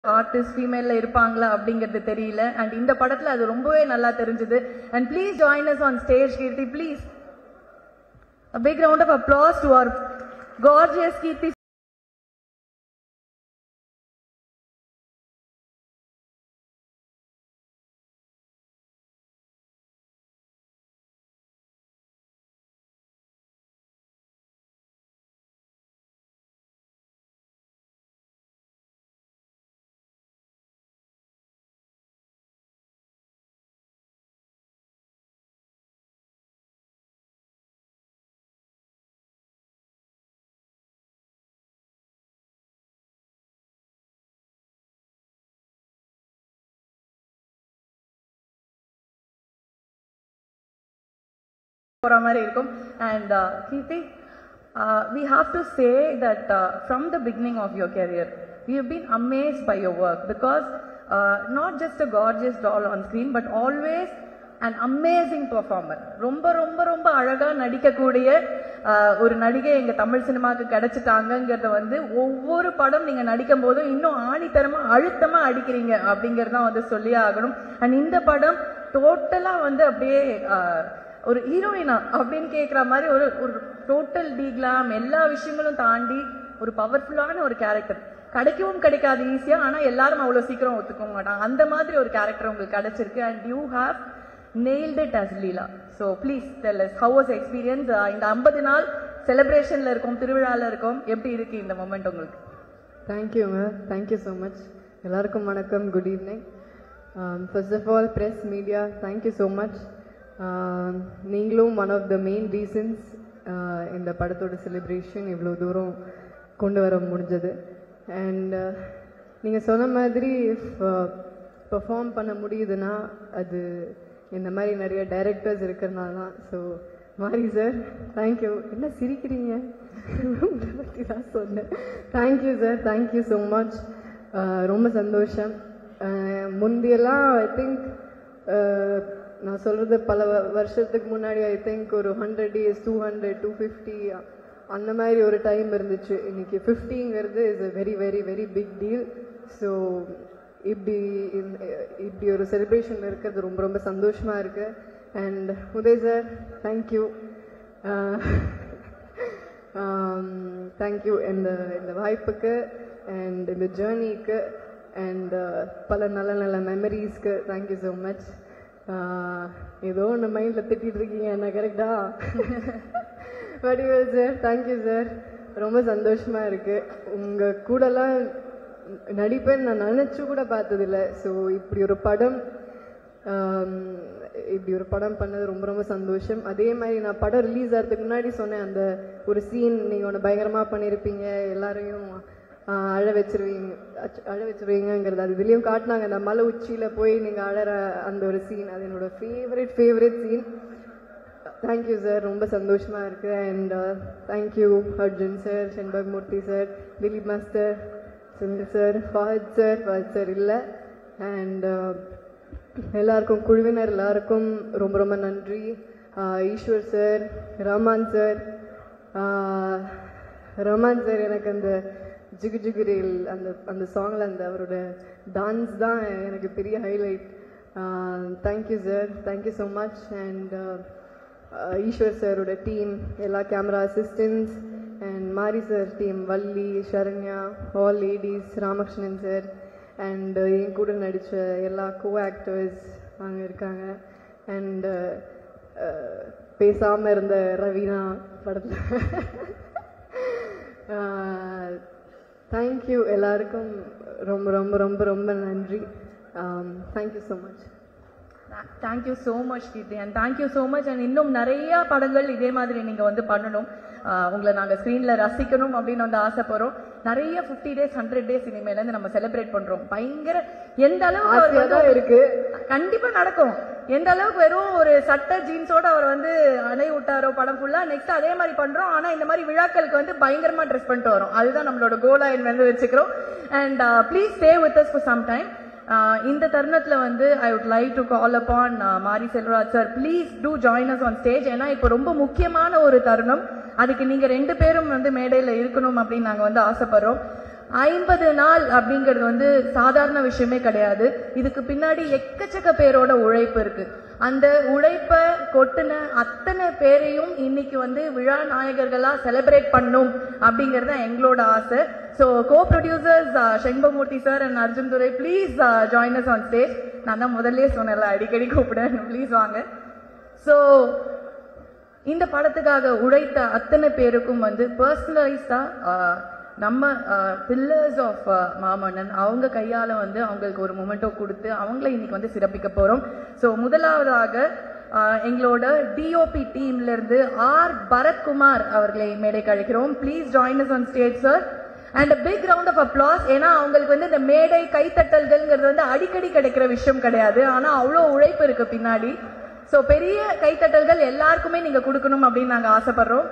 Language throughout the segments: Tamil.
ஆர்டிஸ்ட் ஃபீமேல்ல இருப்பாங்களா அப்படிங்கிறது தெரியல அண்ட் இந்த படத்துல அது ரொம்பவே நல்லா தெரிஞ்சது and please join us on stage Keerthy please A big round of applause to our gorgeous Kirti போற மாதிரி இருக்கும் and Keerthy we have to say that from the beginning of your career we have been amaze by your work because not just a gorgeous doll on screen but always and amazing performer ரொம்ப ரொம்ப ரொம்ப அழகா நடிக்கக்கூடிய uh, ஒரு நடிகை எங்க தமிழ் சினிமாவுக்கு கிடைச்சிட்டாங்கங்கிறத வந்து ஒவ்வொரு படம் நீங்க நடிக்கும் போதும் இன்னும் ஆணித்தரமா அழுத்தமா அடிக்கிறீங்க அப்படிங்கறத வந்து சொல்லி ஆகணும் அண்ட் இந்த படம் டோட்டலா வந்து அப்படியே uh, ஒரு ஹீரோயினா அப்படின்னு கேட்குற மாதிரி ஒரு ஒரு டோட்டல் டீக்லாம் எல்லா விஷயங்களும் தாண்டி ஒரு பவர்ஃபுல்லான ஒரு கேரக்டர் கிடைக்கவும் கிடைக்காது ஈஸியா ஆனா எல்லாரும் அவ்வளவு சீக்கிரம் ஒத்துக்க மாட்டாங்க அந்த மாதிரி ஒரு கேரக்டர் உங்களுக்கு கிடைச்சிருக்கு and you have nailed it as Leela so please tell us how was experience இந்த ஐம்பது நாள் செலிப்ரேஷன்ல இருக்கோம் திருவிழால இருக்கோம் எப்படி இருக்கு இந்த மொமெண்ட் உங்களுக்கு தேங்க்யூங்க தேங்க்யூ ஸோ மச் எல்லாருக்கும் வணக்கம் good evening first of all press media thank you so much நீங்களும் one of the main reasons இந்த படத்தோட செலிப்ரேஷன் இவ்வளோ தூரம் கொண்டு வர முடிஞ்சது அண்ட் நீங்கள் சொன்ன மாதிரி பெர்ஃபார்ம் பண்ண முடியுதுன்னா அது இந்த மாதிரி நிறைய டைரக்டர்ஸ் இருக்கிறனால தான் ஸோ மாரி சார் தேங்க்யூ என்ன சிரிக்கிறீங்க உங்களை பற்றி தான் சொன்னேன் thank you sir thank you so much ரொம்ப சந்தோஷம் அஹ், முந்தியெல்லாம் ஐ திங்க் நான் சொல்கிறது பல வ- வருஷத்துக்கு முன்னாடி ஐ திங்க் ஒரு hundred days two hundred two fifty அந்த மாதிரி ஒரு டைம் இருந்துச்சு இன்னைக்கு ஃபிஃப்டிங்கிறது is a very very very big deal so இப்படி இந்த- இப்படி ஒரு செலிப்ரேஷன் இருக்கிறது ரொம்ப ரொம்ப சந்தோஷமா இருக்கு and Udhay sir thank you thank you இந்த இந்த வாய்ப்புக்கு அண்ட் இந்த ஜேர்னிக்கு அண்ட் பல நல்ல நல்ல மெமரிஸ்க்கு தேங்க்யூ ஸோ மச் ஏதோ ஒன்று மைண்டில் திட்டிட்டு இருக்கீங்க என்ன கரெக்டா வடிவேல் சார் தேங்க்யூ சார் ரொம்ப சந்தோஷமா இருக்கு உங்க கூடலாம் நடிப்பேன்னு நான் நினைச்சு கூட பார்த்ததில்ல ஸோ இப்படி ஒரு படம் ஆம், இப்படி ஒரு படம் பண்ணது ரொம்ப ரொம்ப சந்தோஷம் அதே மாதிரி நான் படம் ரிலீஸ் ஆகிறதுக்கு முன்னாடி சொன்னேன் அந்த ஒரு சீன் நீங்கள் ஒன்று பயங்கரமாக பண்ணியிருப்பீங்க எல்லாரையும் ஆ, அழ வச்சிருவீங்க அச்ச- அழ வச்சிருவீங்கங்கிறது அது இதுலேயும் காட்டினாங்க அந்த மலை உச்சியில் போய் நீங்கள் அழற அந்த ஒரு சீன் அது என்னோட favourite favourite scene thank you sir ரொம்ப சந்தோஷமா இருக்கு and thank you Arjun sir Shenbag Moorthy sir Dileep master Sunil sir Fahadh sir Fahadh sir இல்லை அண்ட் எல்லாருக்கும் குழுவினர் எல்லாருக்கும் ரொம்ப ரொம்ப நன்றி ஆஹ் ஈஸ்வர் சார் ரஹ்மான் சார் ஆஹ் ரஹ்மான் சார் எனக்கு அந்த ஜிகு ஜிகுரேல் அந்த அந்த சாங்கில் அந்த அவரோட டான்ஸ் தான் எனக்கு பெரிய highlight thank you sir thank you so much and Eswar சாரோட டீம் எல்லா camera assistants and Mari sir team Valli Saranya all ladies Ramakrishnan sir and என் கூட நடித்த எல்லா கோ ஆக்டர்ஸ் அங்கே இருக்காங்க அண்ட் பேசாமல் இருந்த ரவீனா படத்தில் தேங்க்யூ எல்லாருக்கும் ரொம்ப ரொம்ப ரொம்ப ரொம்ப நன்றி thank you so much thank you so much Keerthy and thank you so much and இன்னும் நிறைய படங்கள் இதே மாதிரி நீங்க வந்து பண்ணணும் ஆஹ் உங்களை நாங்க ஸ்க்ரீன்ல ரசிக்கணும் அப்படின்னு வந்து ஆசைப்படுறோம் நிறைய ஃபிஃப்டி டேஸ் ஹண்ட்ரட் டேஸ் இனிமேல இருந்து நம்ம செலிப்ரேட் பண்றோம் பயங்கர எந்த அளவுக்கு அவர் ஆசையாக வந்து தான் இருக்கு கண்டிப்பா நடக்கும் எந்த அளவுக்கு வெறும் ஒரு சட்டை ஜீன்ஸோட அவர் வந்து அலை விட்டாரோ படம் ஃபுல்லா நெக்ஸ்ட் அதே மாதிரி பண்றோம் ஆனா இந்த மாதிரி விழாக்களுக்கு வந்து பயங்கரமா ட்ரெஸ் பண்ணிட்டு வரோம் அதுதான் நம்மளோட கோலா வந்து வச்சுக்கிறோம் and please stay with us for some time இந்த தருணத்துல வந்து I would like to call upon Mari Selvaraj sir please to join us on stage ஏன்னா இப்போ ரொம்ப முக்கியமான ஒரு தருணம் அதுக்கு நீங்க ரெண்டு பேரும் வந்து மேடையில இருக்கணும் அப்படின்னு நாங்க வந்து ஆசைப்படுறோம் ஐம்பது நாள் அப்படிங்கிறது வந்து சாதாரண விஷயமே கிடையாது இதுக்கு பின்னாடி எக்கச்சக்க பேரோட உழைப்பு இருக்கு அந்த உழைப்பை கொட்டின அத்தனை பேரையும் இன்னைக்கு வந்து விழா நாயகர்களா செலிப்ரேட் பண்ணும் அப்படிங்கிறது தான் எங்களோட ஆசை so co-producers Shenbagamoorthy sir and Arjun Durai please join us on stage நான் தான் முதல்லயே சொன்னேன்ல அடிக்கடி கூப்பிடுறேன் ப்ளீஸ் வாங்க ஸோ இந்த படத்துக்காக உழைத்த அத்தனை பேருக்கும் வந்து பர்சனலைஸ்டா நம்ம பில்லர்ஸ் ஆஃப் மாமன்னன் அவங்க கையால வந்து அவங்களுக்கு ஒரு மொமெண்டோ கொடுத்து அவங்கள இன்னைக்கு வந்து சிறப்பிக்க போறோம் ஸோ முதலாவதாக ஆஹ், எங்களோட டிஓபி டீம்ல இருந்து ஆர் பரத்குமார் அவர்களை மேடை கழிக்கிறோம் please join us on stage sir and big round of applause ஏன்னா அவங்களுக்கு வந்து இந்த மேடை கைத்தட்டல்கள்ங்கிறது வந்து அடிக்கடி கிடைக்கிற விஷயம் கிடையாது ஆனா அவ்வளோ உழைப்பு இருக்கு பின்னாடி சோ பெரிய கைத்தட்டல்கள் எல்லாருக்குமே நீங்க கொடுக்கணும் அப்படின்னு நாங்க ஆசைப்படுறோம்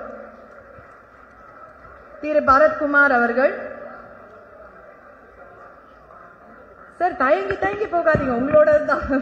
திரு பரத்குமார் அவர்கள் சார் தயங்கி தயங்கி போகாதீங்க உங்களோட தான்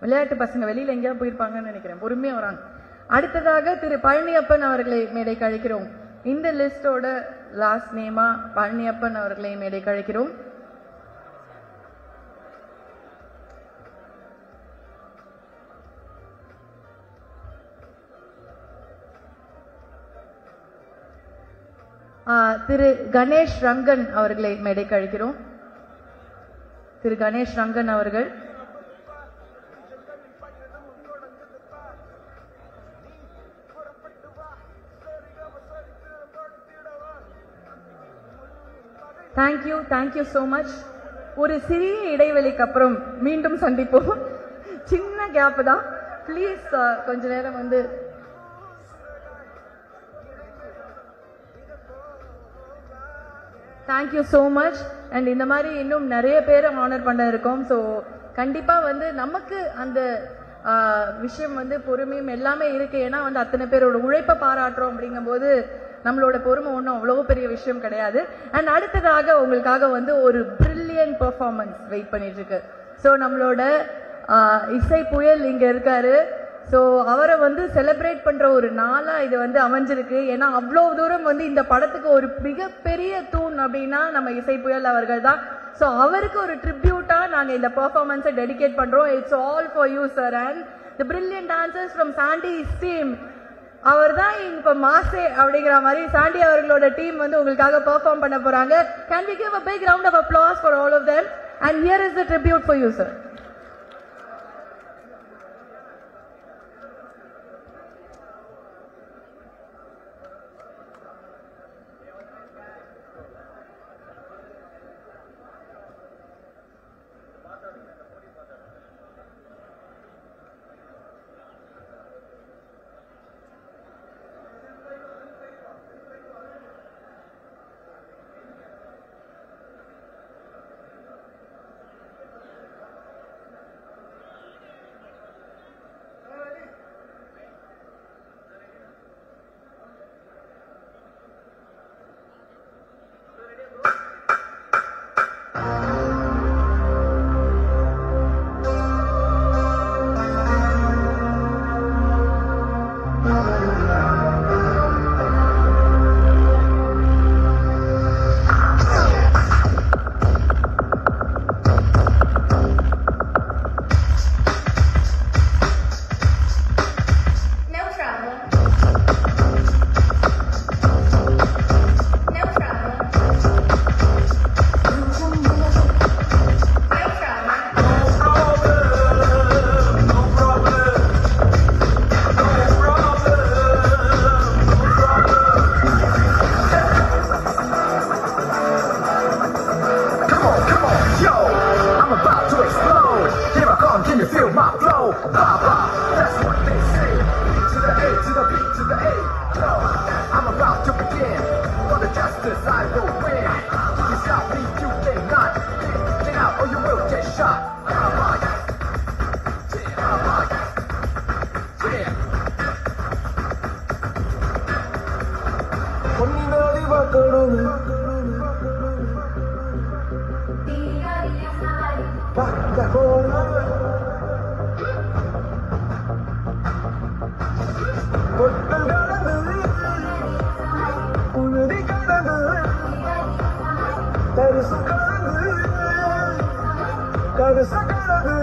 விளையாட்டு பசங்க வெளியில எங்கேயா போயிருப்பாங்கன்னு நினைக்கிறேன் பொறுமையா வராங்க அடுத்ததாக திரு பழனியப்பன் அவர்களை மேடைக்கு அழைக்கிறோம் இந்த லிஸ்டோட லாஸ்ட் நேமா பழனியப்பன் அவர்களை மேடைக்கு அழைக்கிறோம் ஆ, திரு கணேஷ் ரங்கன் அவர்களை மேடைக்கு அழைக்கிறோம் திரு கணேஷ் ரங்கன் அவர்கள் தேங்க்யூ தேங்க்யூ so மச் ஒரு சிறிய இடைவெளிக்கு அப்புறம் மீண்டும் சந்திப்போம் சின்ன கேப் தான் ப்ளீஸ் கொஞ்ச நேரம் வந்து தேங்க்யூ ஸோ மச் அண்ட் இந்த மாதிரி இன்னும் நிறைய பேரை ஆனர் பண்ண இருக்கோம் ஸோ கண்டிப்பாக வந்து நமக்கு அந்த ஆஹ், விஷயம் வந்து பொறுமையும் எல்லாமே இருக்கு ஏன்னா வந்து அத்தனை பேரோட உழைப்பை பாராட்டுறோம் அப்படிங்கும்போது நம்மளோட பொறுமை ஒன்றும் அவ்வளோ பெரிய விஷயம் கிடையாது அண்ட் அடுத்ததாக உங்களுக்காக வந்து ஒரு பிரில்லியன்ட் பெர்ஃபார்மன்ஸ் வெயிட் பண்ணிட்டு இருக்கு ஸோ நம்மளோட ஆஹ், இசை புயல் இங்க இருக்காரு ஸோ அவரை வந்து செலிப்ரேட் பண்ற ஒரு நாளா இது வந்து அமைஞ்சிருக்கு ஏன்னா அவ்வளோ தூரம் வந்து இந்த படத்துக்கு ஒரு மிகப்பெரிய தூண் அப்படின்னா நம்ம இசை புயல் அவர்கள் தான் ஸோ அவருக்கு ஒரு ட்ரிபியூட்டா நாங்க இந்த பெர்ஃபார்மன்ஸை டெடிகேட் பண்றோம் it's all for you sir and the brilliant dancers from Sandy team அவர் தான் இப்ப மாசே அப்படிங்கிற மாதிரி சாண்டி அவர்களோட டீம் வந்து உங்களுக்காக பெர்ஃபார்ம் பண்ண போறாங்க can we give a big round of applause for all of them and here is the tribute for you sir No trouble. No trouble. No trouble. Come on, come on, yo! I'm about to explode. Here I come, can you feel my flow? Bah, bah, that's what they say. B to the A to the B to the A. Yo, I'm about to begin. For the justice, I will win. You can stop me, you think not. Get out or you will get shot. Bah, bah, yeah. Bah, bah, yeah. Yeah. பொன்னினாடி வாக்கணும் பார்க்க போன கொட்டல் கடந்து உறுதி கடந்து தரிசு கடந்து கரிசு கடந்து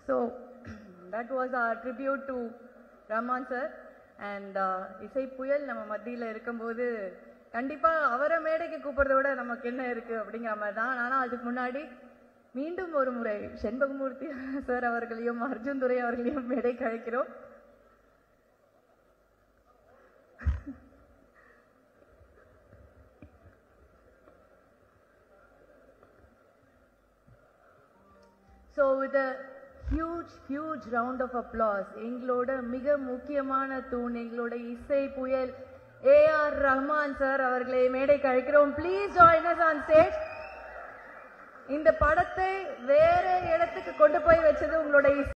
so that was our tribute to Rahman sir and இசை புயல் நம்ம மத்தியில் இருக்கும்போது கண்டிப்பா அவரை மேடைக்கு கூப்பிடுறத விட நமக்கு என்ன இருக்கு அப்படிங்கிற மாதிரி தான் ஆனால் அதுக்கு முன்னாடி மீண்டும் ஒரு முறை செண்பகமூர்த்தி சார் அவர்களையும் அர்ஜுன் துரை அவர்களையும் மேடைக்கு அழைக்கிறோம் so with huge huge round of applause எங்களோட மிக முக்கியமான தூண் எங்களோட இசை புயல் ஏஆர் ரஹ்மான் சார் அவர்களை மேடைக்கு அழைக்கிறோம் please join us on stage இந்த படத்தை வேற இடத்துக்கு கொண்டு போய் வச்சது உங்களோட இசை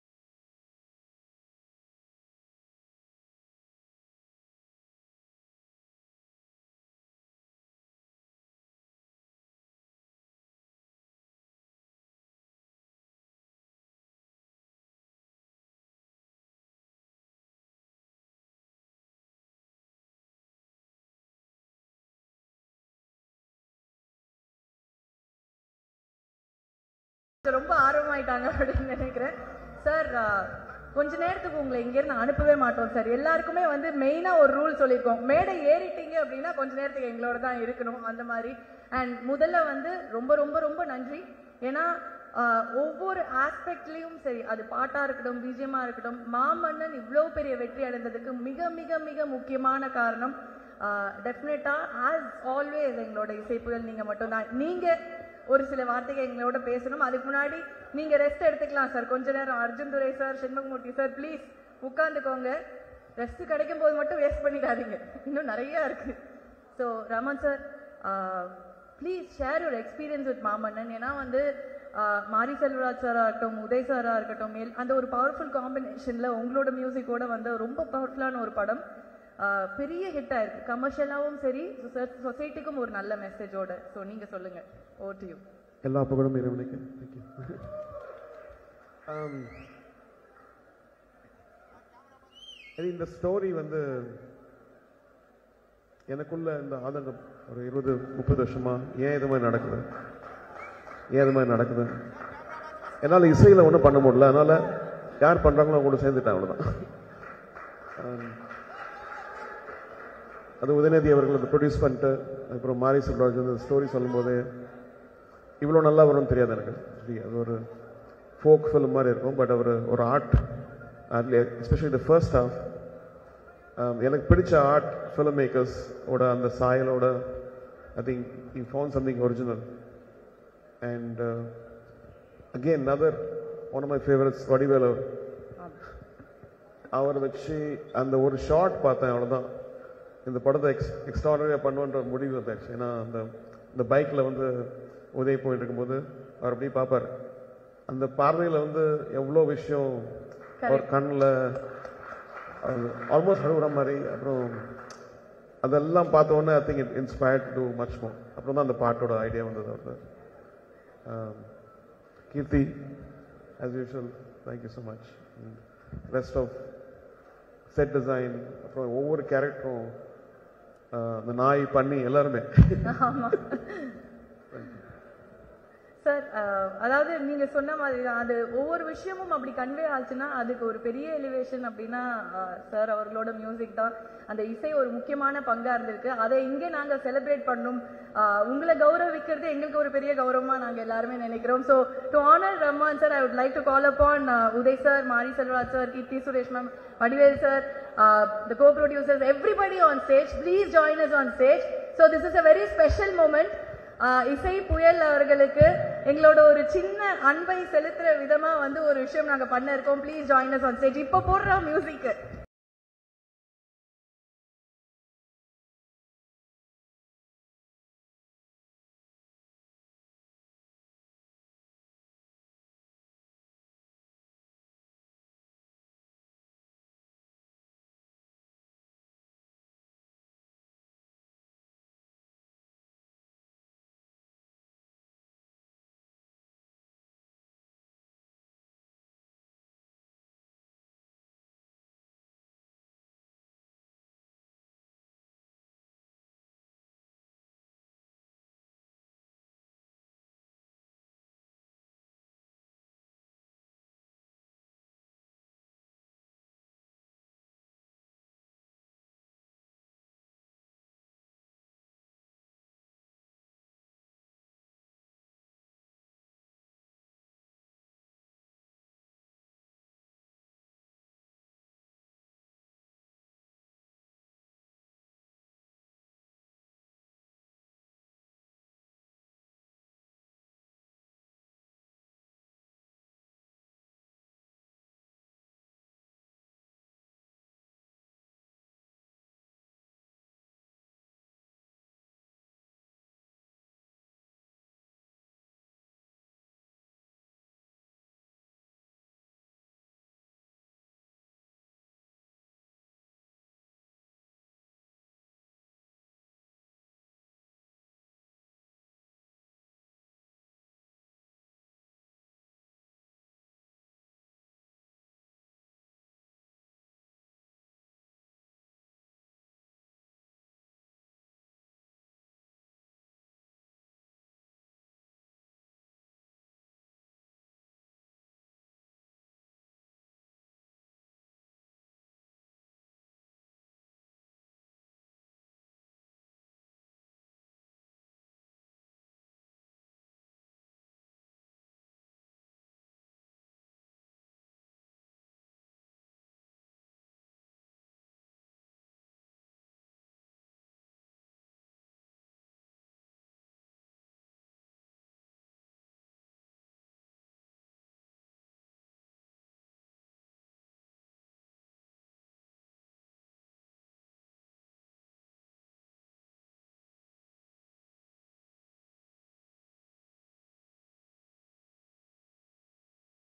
ரொம்ப ஆர்வமாயிட்டாங்க அப்படின்னு நினைக்கிறேன் சார் கொஞ்ச நேரத்துக்கு உங்களை இங்கேருந்து அனுப்பவே மாட்டோம் சார் எல்லாருக்குமே வந்து மெயினாக ஒரு ரூல் சொல்லியிருக்கோம் மேடை ஏறிட்டீங்க அப்படின்னா கொஞ்ச நேரத்துக்கு எங்களோட தான் இருக்கணும் அந்த மாதிரி அண்ட் முதல்ல வந்து ரொம்ப ரொம்ப ரொம்ப நன்றி ஏன்னா ஆஹ், ஒவ்வொரு ஆஸ்பெக்ட்லேயும் சரி அது பாட்டாக இருக்கட்டும் பிஜிஎம்மாக இருக்கட்டும் மாமன்னன் இவ்வளோ பெரிய வெற்றி அடைந்ததுக்கு மிக மிக மிக முக்கியமான காரணம் டெஃபினட்டா ஆஸ் ஆல்வேஸ் எங்களோட இசைப்புகள் நீங்க மட்டும்தான் நீங்க ஒரு சில வார்த்தைகள் எங்களோட பேசணும் அதுக்கு முன்னாடி நீங்க ரெஸ்ட் எடுத்துக்கலாம் சார் கொஞ்ச நேரம் Arjun Durai sir Shenbagamoorthy sir please உட்காந்துக்கோங்க ரெஸ்ட் கிடைக்கும் போது மட்டும் வேஸ்ட் பண்ணிடாதீங்க இன்னும் நிறைய இருக்கு so Raman sir please share your experience with Maamannan ஏன்னா வந்து ஆஹ், மாரி செல்வராஜ் சாரா இருக்கட்டும் உதய் சாரா இருக்கட்டும் எல்- அந்த ஒரு பவர்ஃபுல் காம்பினேஷன்ல உங்களோட மியூசிக்கோட வந்து ரொம்ப பவர்ஃபுல்லான ஒரு படம் ஆஹ், பெரிய ஹிட் ஆயிருக்கு கமர்ஷியலாகவும் சரி சொசைட்டிக்கும் ஒரு நல்ல மெசேஜோட ஸோ நீங்க சொல்லுங்க ஓ டு யூ எல்லா புகழும் இறைவனுக்கு தேங்க்யூ இது இந்த ஸ்டோரி வந்து எனக்குள்ள இந்த ஆதங்கம் ஒரு இருபது முப்பது வருஷமா ஏன் இது மாதிரி நடக்குது ஏன் இது மாதிரி நடக்குது என்னால் இசையில் ஒன்றும் பண்ண முடியல அதனால யார் பண்ணுறாங்களோ அவங்க கூட சேர்ந்துட்டேன் அவ்வளோதான் ஆம். அது உதயநிதி அவர்கள் அதை ப்ரொடியூஸ் பண்ணிட்டு அப்புறம் மாரி செல்வராஜ் வந்து ஸ்டோரி சொல்லும்போது இவ்வளோ நல்லா வரும்னு தெரியாது எனக்கு Actually, அது ஒரு ஃபோக் ஃபிலிம் மாதிரி இருக்கும் பட் அவர் ஒரு ஆர்ட் அதில் எஸ்பெஷலி த ஃபர்ஸ்ட் ஹாஃப் எனக்கு பிடிச்ச ஆர்ட் ஃபிலிம் மேக்கர்ஸ் ஓட அந்த சாயலோட I think you found something original and again another one of my favourites Vadivel அவர் அவரை வச்சு அந்த ஒரு ஷார்ட் பார்த்தேன் அவ்வளோதான் இந்த படத்தை எக்ஸ் எக்ஸ்ட்ராடனரியாக பண்ணுன்ற முடிவு வந்தாச்சு ஏன்னா அந்த இந்த பைக்கில் வந்து உதவி போயிட்டு இருக்கும்போது அவர் அப்படியே பார்ப்பார் அந்த பார்வையில் வந்து எவ்வளோ விஷயம் அவர் கண்ணில் ஆல்மோஸ்ட் அழுகுற மாதிரி அப்புறம் அதெல்லாம் பார்த்த உடனே I think it inspired to much more அப்புறம் தான் அந்த பாட்டோட ஐடியா வந்தது அவருக்கு Keerthy as usual thank you so much rest of set design அப்புறம் ஒவ்வொரு கேரக்டரும் அந்த நாய் பண்ணி எல்லாருமே ஆமா சார் அதாவது நீங்க சொன்ன மாதிரி தான் அது ஒவ்வொரு விஷயமும் அப்படி கன்வே ஆச்சுன்னா அதுக்கு ஒரு பெரிய எலிவேஷன் அப்படின்னா சார் அவர்களோட மியூசிக் தான் அந்த இசை ஒரு முக்கியமான பங்கா இருந்திருக்கு அதை இங்கே நாங்க செலிப்ரேட் பண்ணோம் ஆஹ் உங்களை கௌரவிக்கிறது எங்களுக்கு ஒரு பெரிய கௌரவமா நாங்க எல்லாருமே நினைக்கிறோம் so to honour Rahman sir I would like to call upon Udhay sir Mari Selvaraj sir Keerthy Suresh ma'am Vadivel sir the co-producers everybody on stage please join us on stage so this is a very special moment ah இசை புயல் அவர்களுக்கு எங்களோட ஒரு சின்ன அன்பை செலுத்துற விதமா வந்து ஒரு விஷயம் நாங்க பண்ண இருக்கோம் please join us on stage இப்ப போடுற மியூசிக்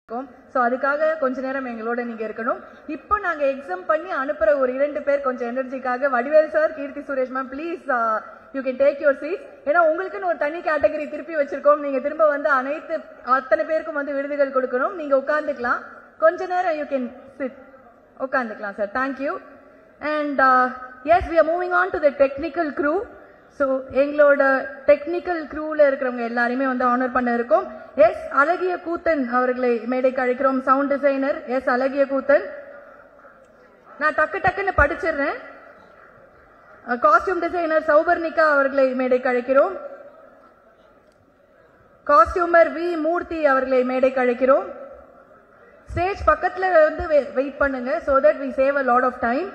இருக்கும் ஸோ அதுக்காக கொஞ்ச நேரம் எங்களோட நீங்க இருக்கணும் இப்போ நாங்க எக்ஸாம் பண்ணி அனுப்புற ஒரு இரண்டு பேர் கொஞ்சம் எனர்ஜிக்காக Vadivel sir Keerthy Suresh ma'am please you can take your seat ஏன்னா உங்களுக்குன்னு ஒரு தனி கேட்டகரி திருப்பி வச்சிருக்கோம் நீங்க திரும்ப வந்து அனைத்து அத்தனை பேருக்கும் வந்து விருதுகள் கொடுக்கணும் நீங்க உட்கார்ந்துக்கலாம் கொஞ்ச நேரம் யூ கேன் சிட் உட்காந்துக்கலாம் sir thank you and yes we are moving on to the technical crew so எங்களோட டெக்னிக்கல் க்ரூவில் இருக்கிறவங்க எல்லாரையுமே வந்து ஆனர் பண்ண இருக்கோம் எஸ் அழகிய கூத்தன் அவர்களை மேடைக்கு அழைக்கிறோம் சவுண்ட் டிசைனர் எஸ் அழகிய கூத்தன் நான் டக்கு டக்குன்னு படிச்சிடுறேன் காஸ்டியூம் டிசைனர் சௌபர்ணிகா அவர்களை மேடைக்கு அழைக்கிறோம் காஸ்டியூமர் வி மூர்த்தி அவர்களை மேடைக்கு அழைக்கிறோம் ஸ்டேஜ் பக்கத்துல வந்து வெயிட் பண்ணுங்க so that we save a lot of time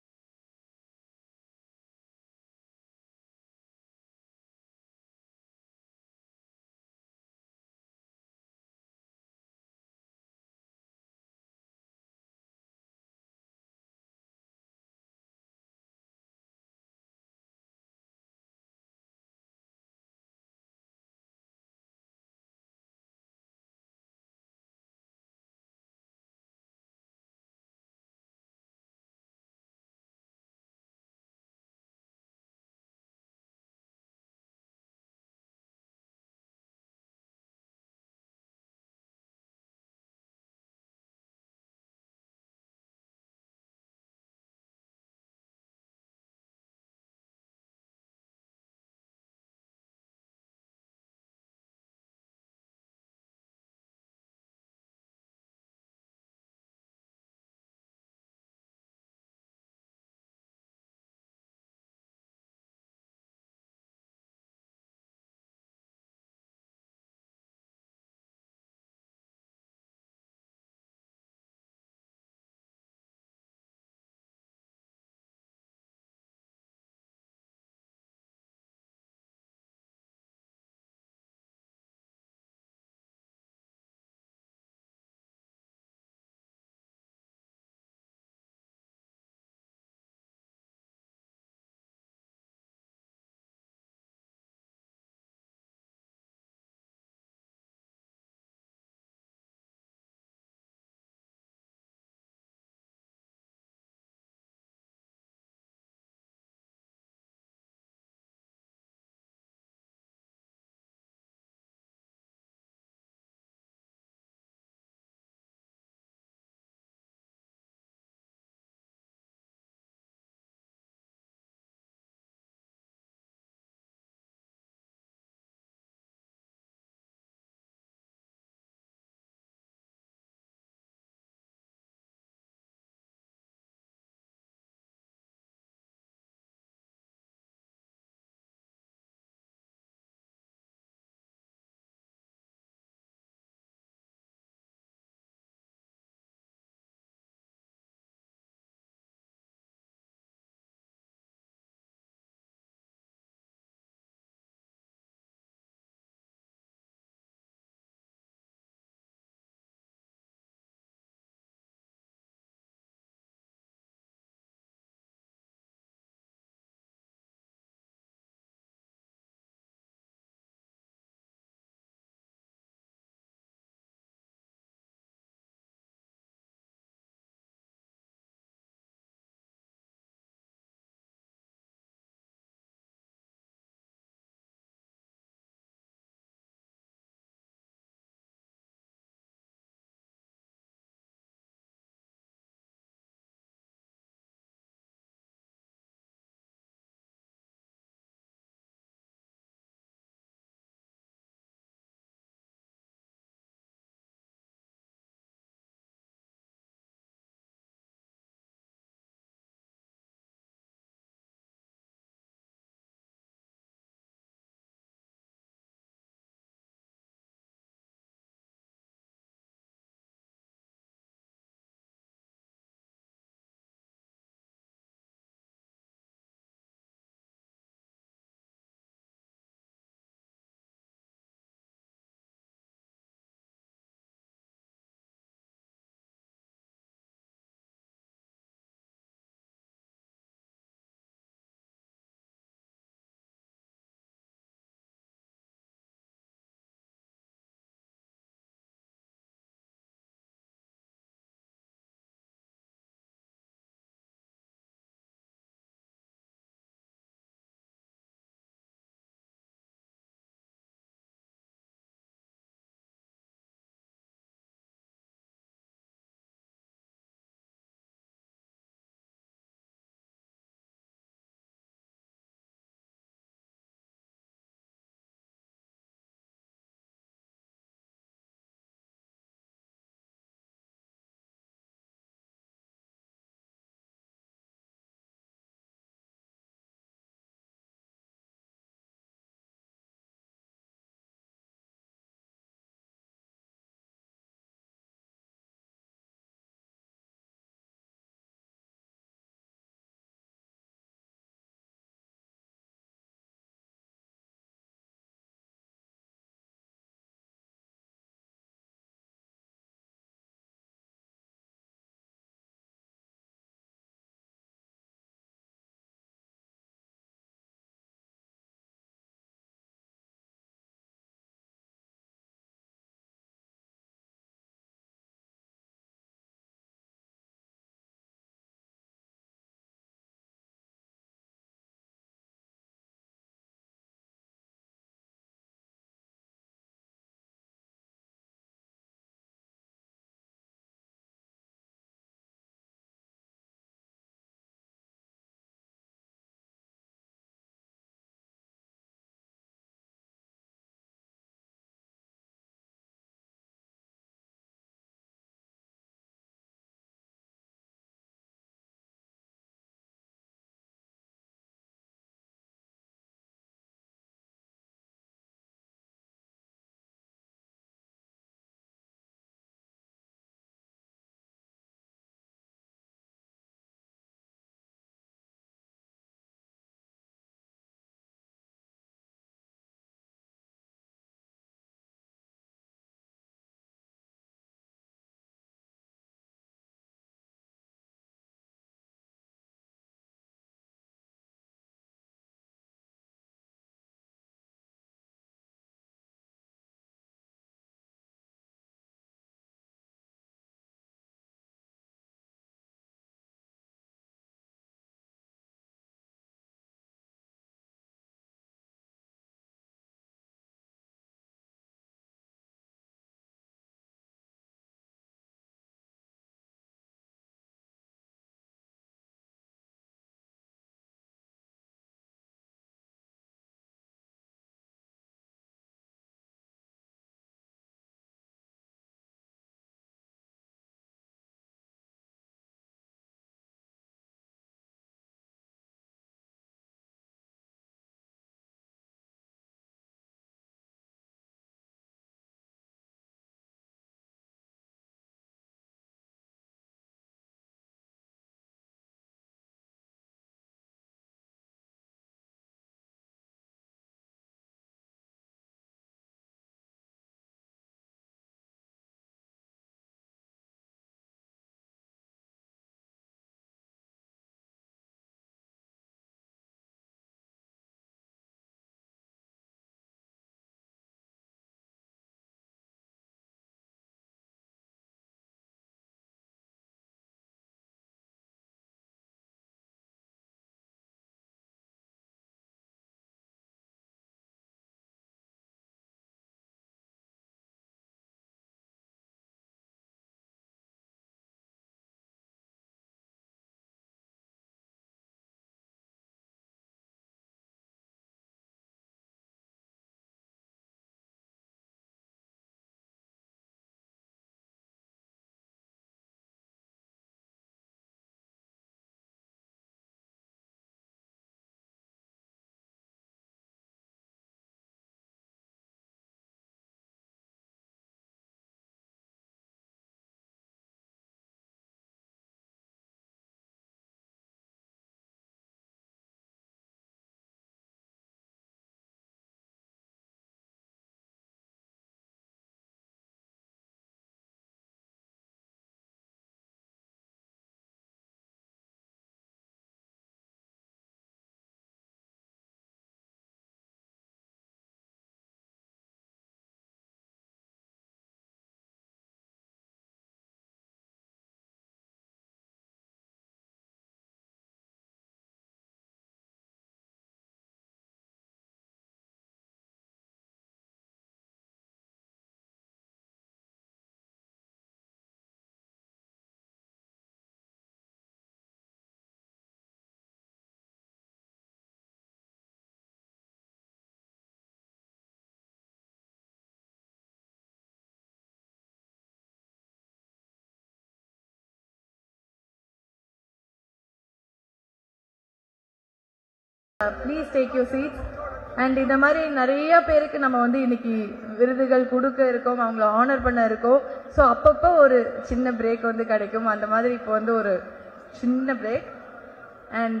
please take you seats and இந்த மாதிரி நிறைய பேருக்கு நம்ம வந்து இன்னைக்கு விருதுகள் கொடுக்க இருக்கோம் அவங்கள ஆனர் பண்ண இருக்கோம் ஸோ அப்பப்போ ஒரு சின்ன பிரேக் வந்து கிடைக்கும் அந்த மாதிரி இப்போ வந்து ஒரு சின்ன பிரேக் அண்ட்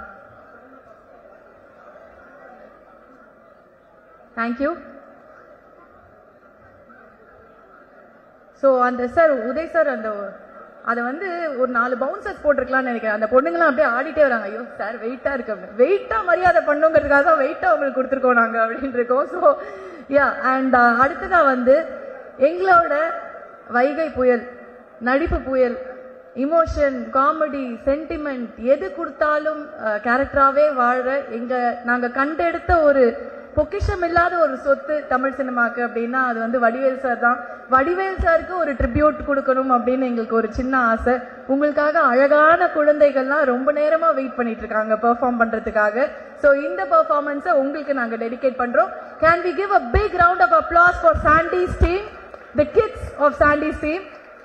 தேங்க்யூ ஸோ அந்த சார் உதய் சார் அந்த அதை வந்து ஒரு நாலு பவுன்சர்ஸ் போட்டிருக்கலாம்னு நினைக்கிறேன் அந்த பொண்ணுங்களாம் அப்படியே ஆடிட்டே வராங்க ஐயோ சார் வெயிட்டா இருக்கு அப்படின்னு வெயிட்டா மரியாதை பண்ணுங்கிறதுக்காக தான் வெயிட்டா உங்களுக்கு கொடுத்துருக்கோம் நாங்க அப்படின்னு இருக்கோம் ஸோ யா அண்ட் அடுத்ததா வந்து எங்களோட வைகை புயல் நடிப்பு புயல் இமோஷன் காமெடி சென்டிமெண்ட் எது கொடுத்தாலும் கேரக்டராகவே வாழ எங்க நாங்க கண்டெடுத்த ஒரு பொக்கிஷம் இல்லாத ஒரு சொத்து தமிழ் சினிமாக்கு அப்படின்னா அது வந்து வடிவேல் சார் தான் வடிவேல் சாருக்கு ஒரு ட்ரிபியூட் கொடுக்கணும் அப்படின்னு எங்களுக்கு ஒரு சின்ன ஆசை உங்களுக்காக அழகான குழந்தைகள்லாம் ரொம்ப நேரமா வெயிட் பண்ணிட்டு இருக்காங்க பெர்ஃபார்ம் பண்றதுக்காக ஸோ இந்த பெர்ஃபார்மன்ஸை உங்களுக்கு நாங்க டெடிகேட் பண்றோம் can we give a big round of applause for Sandy's team the kids of Sandy's team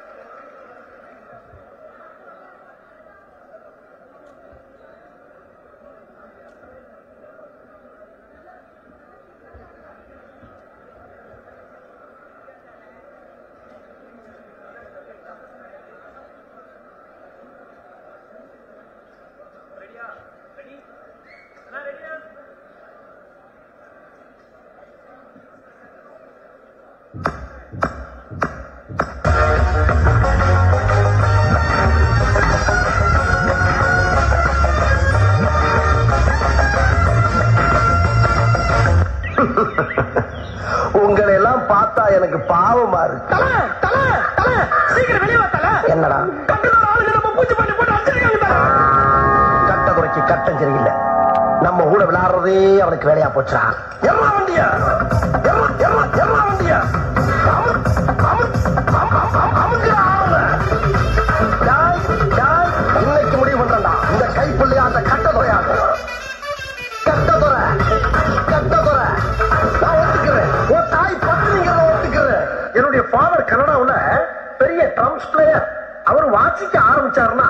உங்களை எல்லாம் பார்த்தா எனக்கு பாவமா இருக்கு தல தல தல சீக்கிரம் வெளியே வா தல என்னடா கட்டுற ஆளுங்க நம்ம பூச்சி பண்ணி போட்டு அடிச்சிருக்காங்க தல கட்ட குறைக்கு கட்டம் சரியில்லை நம்ம கூட விளையாடுறதே அவனுக்கு வேலையா போச்சா எவ்வளோ வண்டியா எவ்வளோ எவ்வளோ எவ்வளோ வண்டியா அமு- அமு- அமு- அமு- அமுக்குற ஆளுங்க. டேய், டேய், இன்னைக்கு முடிவு பண்றா இந்த கைப்பிள்ளையா அந்த கட்ட துறையாது கட்ட துறை கட்ட துறை நான் ஒத்துக்கிறேன் உன் தாய் பத்திரிங்கிறத ஒத்துக்கிறேன் என்னுடைய ஃபாதர் கனடாவுல பெரிய ட்ரம்ஸ் பிளேயர் அவர் வாசிக்க ஆரம்பிச்சாருன்னா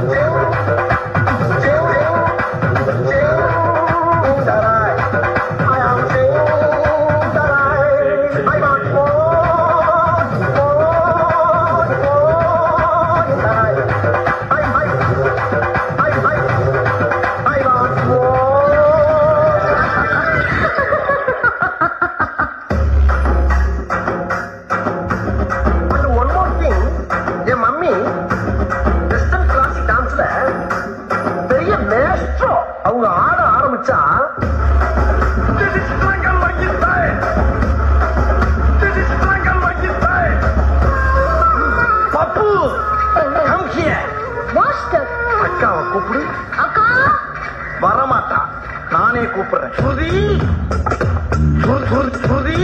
ஒன் மோர் திங் என் மம்மி வெஸ்டர்ன் கிளாசிக் டான்ஸ்ல பெரிய மேஸ்ட்ரோ அவங்க ஆட ஆரம்பிச்சா This is Strangle Monkey style. This is Strangle Monkey style. Pappu come here. அக்காவை கூப்பிடு வரமாட்டா நானே கூப்பிடுறேன் ஸ்ருதி ஸ்ரு- ஸ்ரு- ஸ்ருதி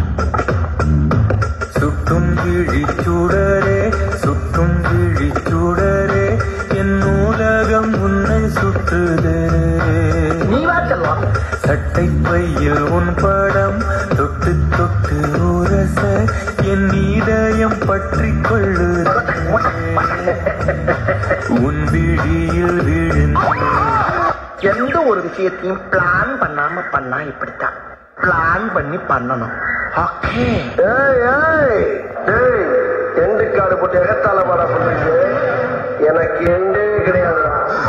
சுட்டும் கிழிச்சுடரே சுட்டும் கிழிச்சுடரே என் நூலகம் உன்னை சுட்டுதே நீ வா செல்வம் சட்டை பையில் உன் படம் தொட்டு தொட்டு உரச என் இதயம் பற்றி கொள்ளுதே உன் விழியில் விழுந்தேன் எந்த ஒரு விஷயத்தையும் பிளான் பண்ணாம பண்ணா இப்படித்தான் பிளான் பண்ணி பண்ணணும் ஓகே ஏய் ஏய் ஏய் எண்டு காடு போட்டு எகத்தால மாட சொல்றீங்க எனக்கு எண்டே கிடையாது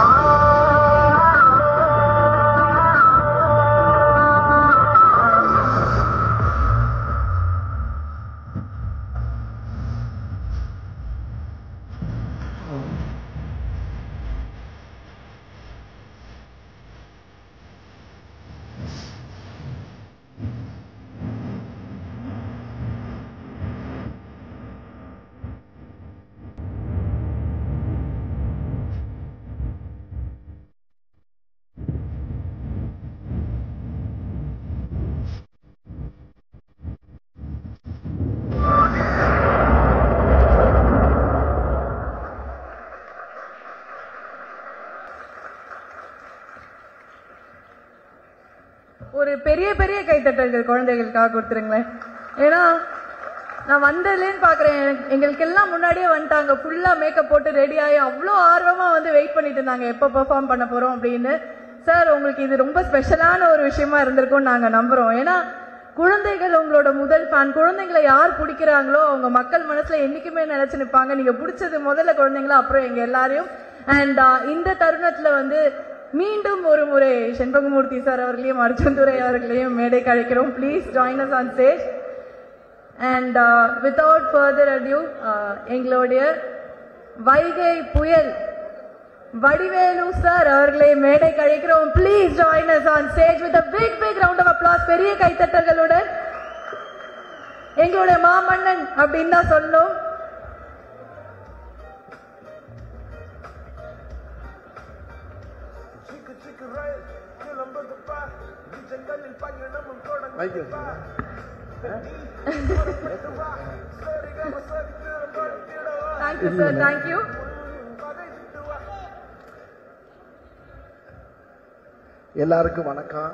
ஒரு பெரிய பெரிய கைத்தட்டல்கள் குழந்தைகளுக்காக கொடுத்துருங்களேன் ஏன்னா நான் வந்ததுலேன்னு பார்க்குறேன் எங்களுக்கு எல்லாம் முன்னாடியே வந்துட்டாங்க ஃபுல்லாக மேக்கப் போட்டு ரெடி ஆகி அவ்வளோ ஆர்வமாக வந்து வெயிட் பண்ணிட்டு இருந்தாங்க எப்போ பெர்ஃபார்ம் பண்ண போகிறோம் அப்படின்னு சார் உங்களுக்கு இது ரொம்ப ஸ்பெஷலான ஒரு விஷயமா இருந்திருக்கும்னு நாங்க நம்புறோம் ஏன்னா குழந்தைகள் உங்களோட முதல் ஃபேன் குழந்தைங்களை யார் பிடிக்கிறாங்களோ அவங்க மக்கள் மனசுல என்னைக்குமே நினைச்சு நிப்பாங்க நீங்க பிடிச்சது முதல்ல குழந்தைங்களா அப்புறம் எங்க எல்லாரையும் அண்ட் இந்த தருணத்துல வந்து மீண்டும் ஒரு முறை செண்பகமூர்த்தி சார் அவர்களையும் அர்ஜுன் துரை அவர்களையும் மேடைக்கு அழைக்கிறோம் please join us on stage and without further adieu எங்களுடைய வைகை புயல் வடிவேலு சார் அவர்களை மேடை கழிக்கிறோம் please join us on stage with big big round of applause பெரிய கைத்தட்டல்களுடன் எங்களுடைய மாமன்னன் அப்படின்னு தான் சொல்லணும் தேங்க்யூ சார் தேங்க்யூ எல்லாருக்கும் வணக்கம்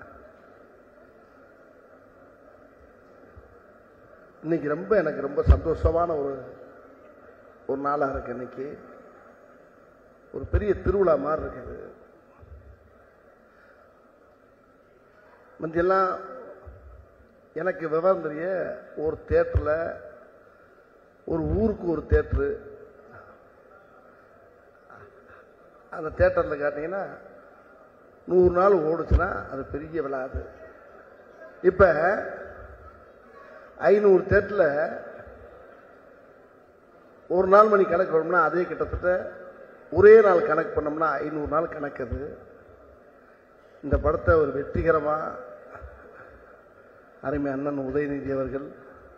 இன்னைக்கு ரொம்ப எனக்கு ரொம்ப சந்தோஷமான ஒரு ஒரு நாளாக இருக்கு இன்னைக்கு ஒரு பெரிய திருவிழா மாதிரி இருக்குது முந்தியெல்லாம் எனக்கு விவரம் தெரிய ஒரு தேட்டரில் ஒரு ஊருக்கு ஒரு தேட்டரு அந்த தேட்டரில் காட்டிங்கன்னா நூறு நாள் ஓடுச்சுன்னா அது பெரிய விழாது இப்போ ஐநூறு தேட்டில் ஒரு நாள் மணி கணக்கு பண்ணோம்னா அதே கிட்டத்தட்ட ஒரே நாள் கணக்கு பண்ணோம்னா ஐநூறு நாள் கணக்குது இந்த படத்தை ஒரு வெற்றிகரமாக அருமை அண்ணன் உதயநிதி அவர்கள்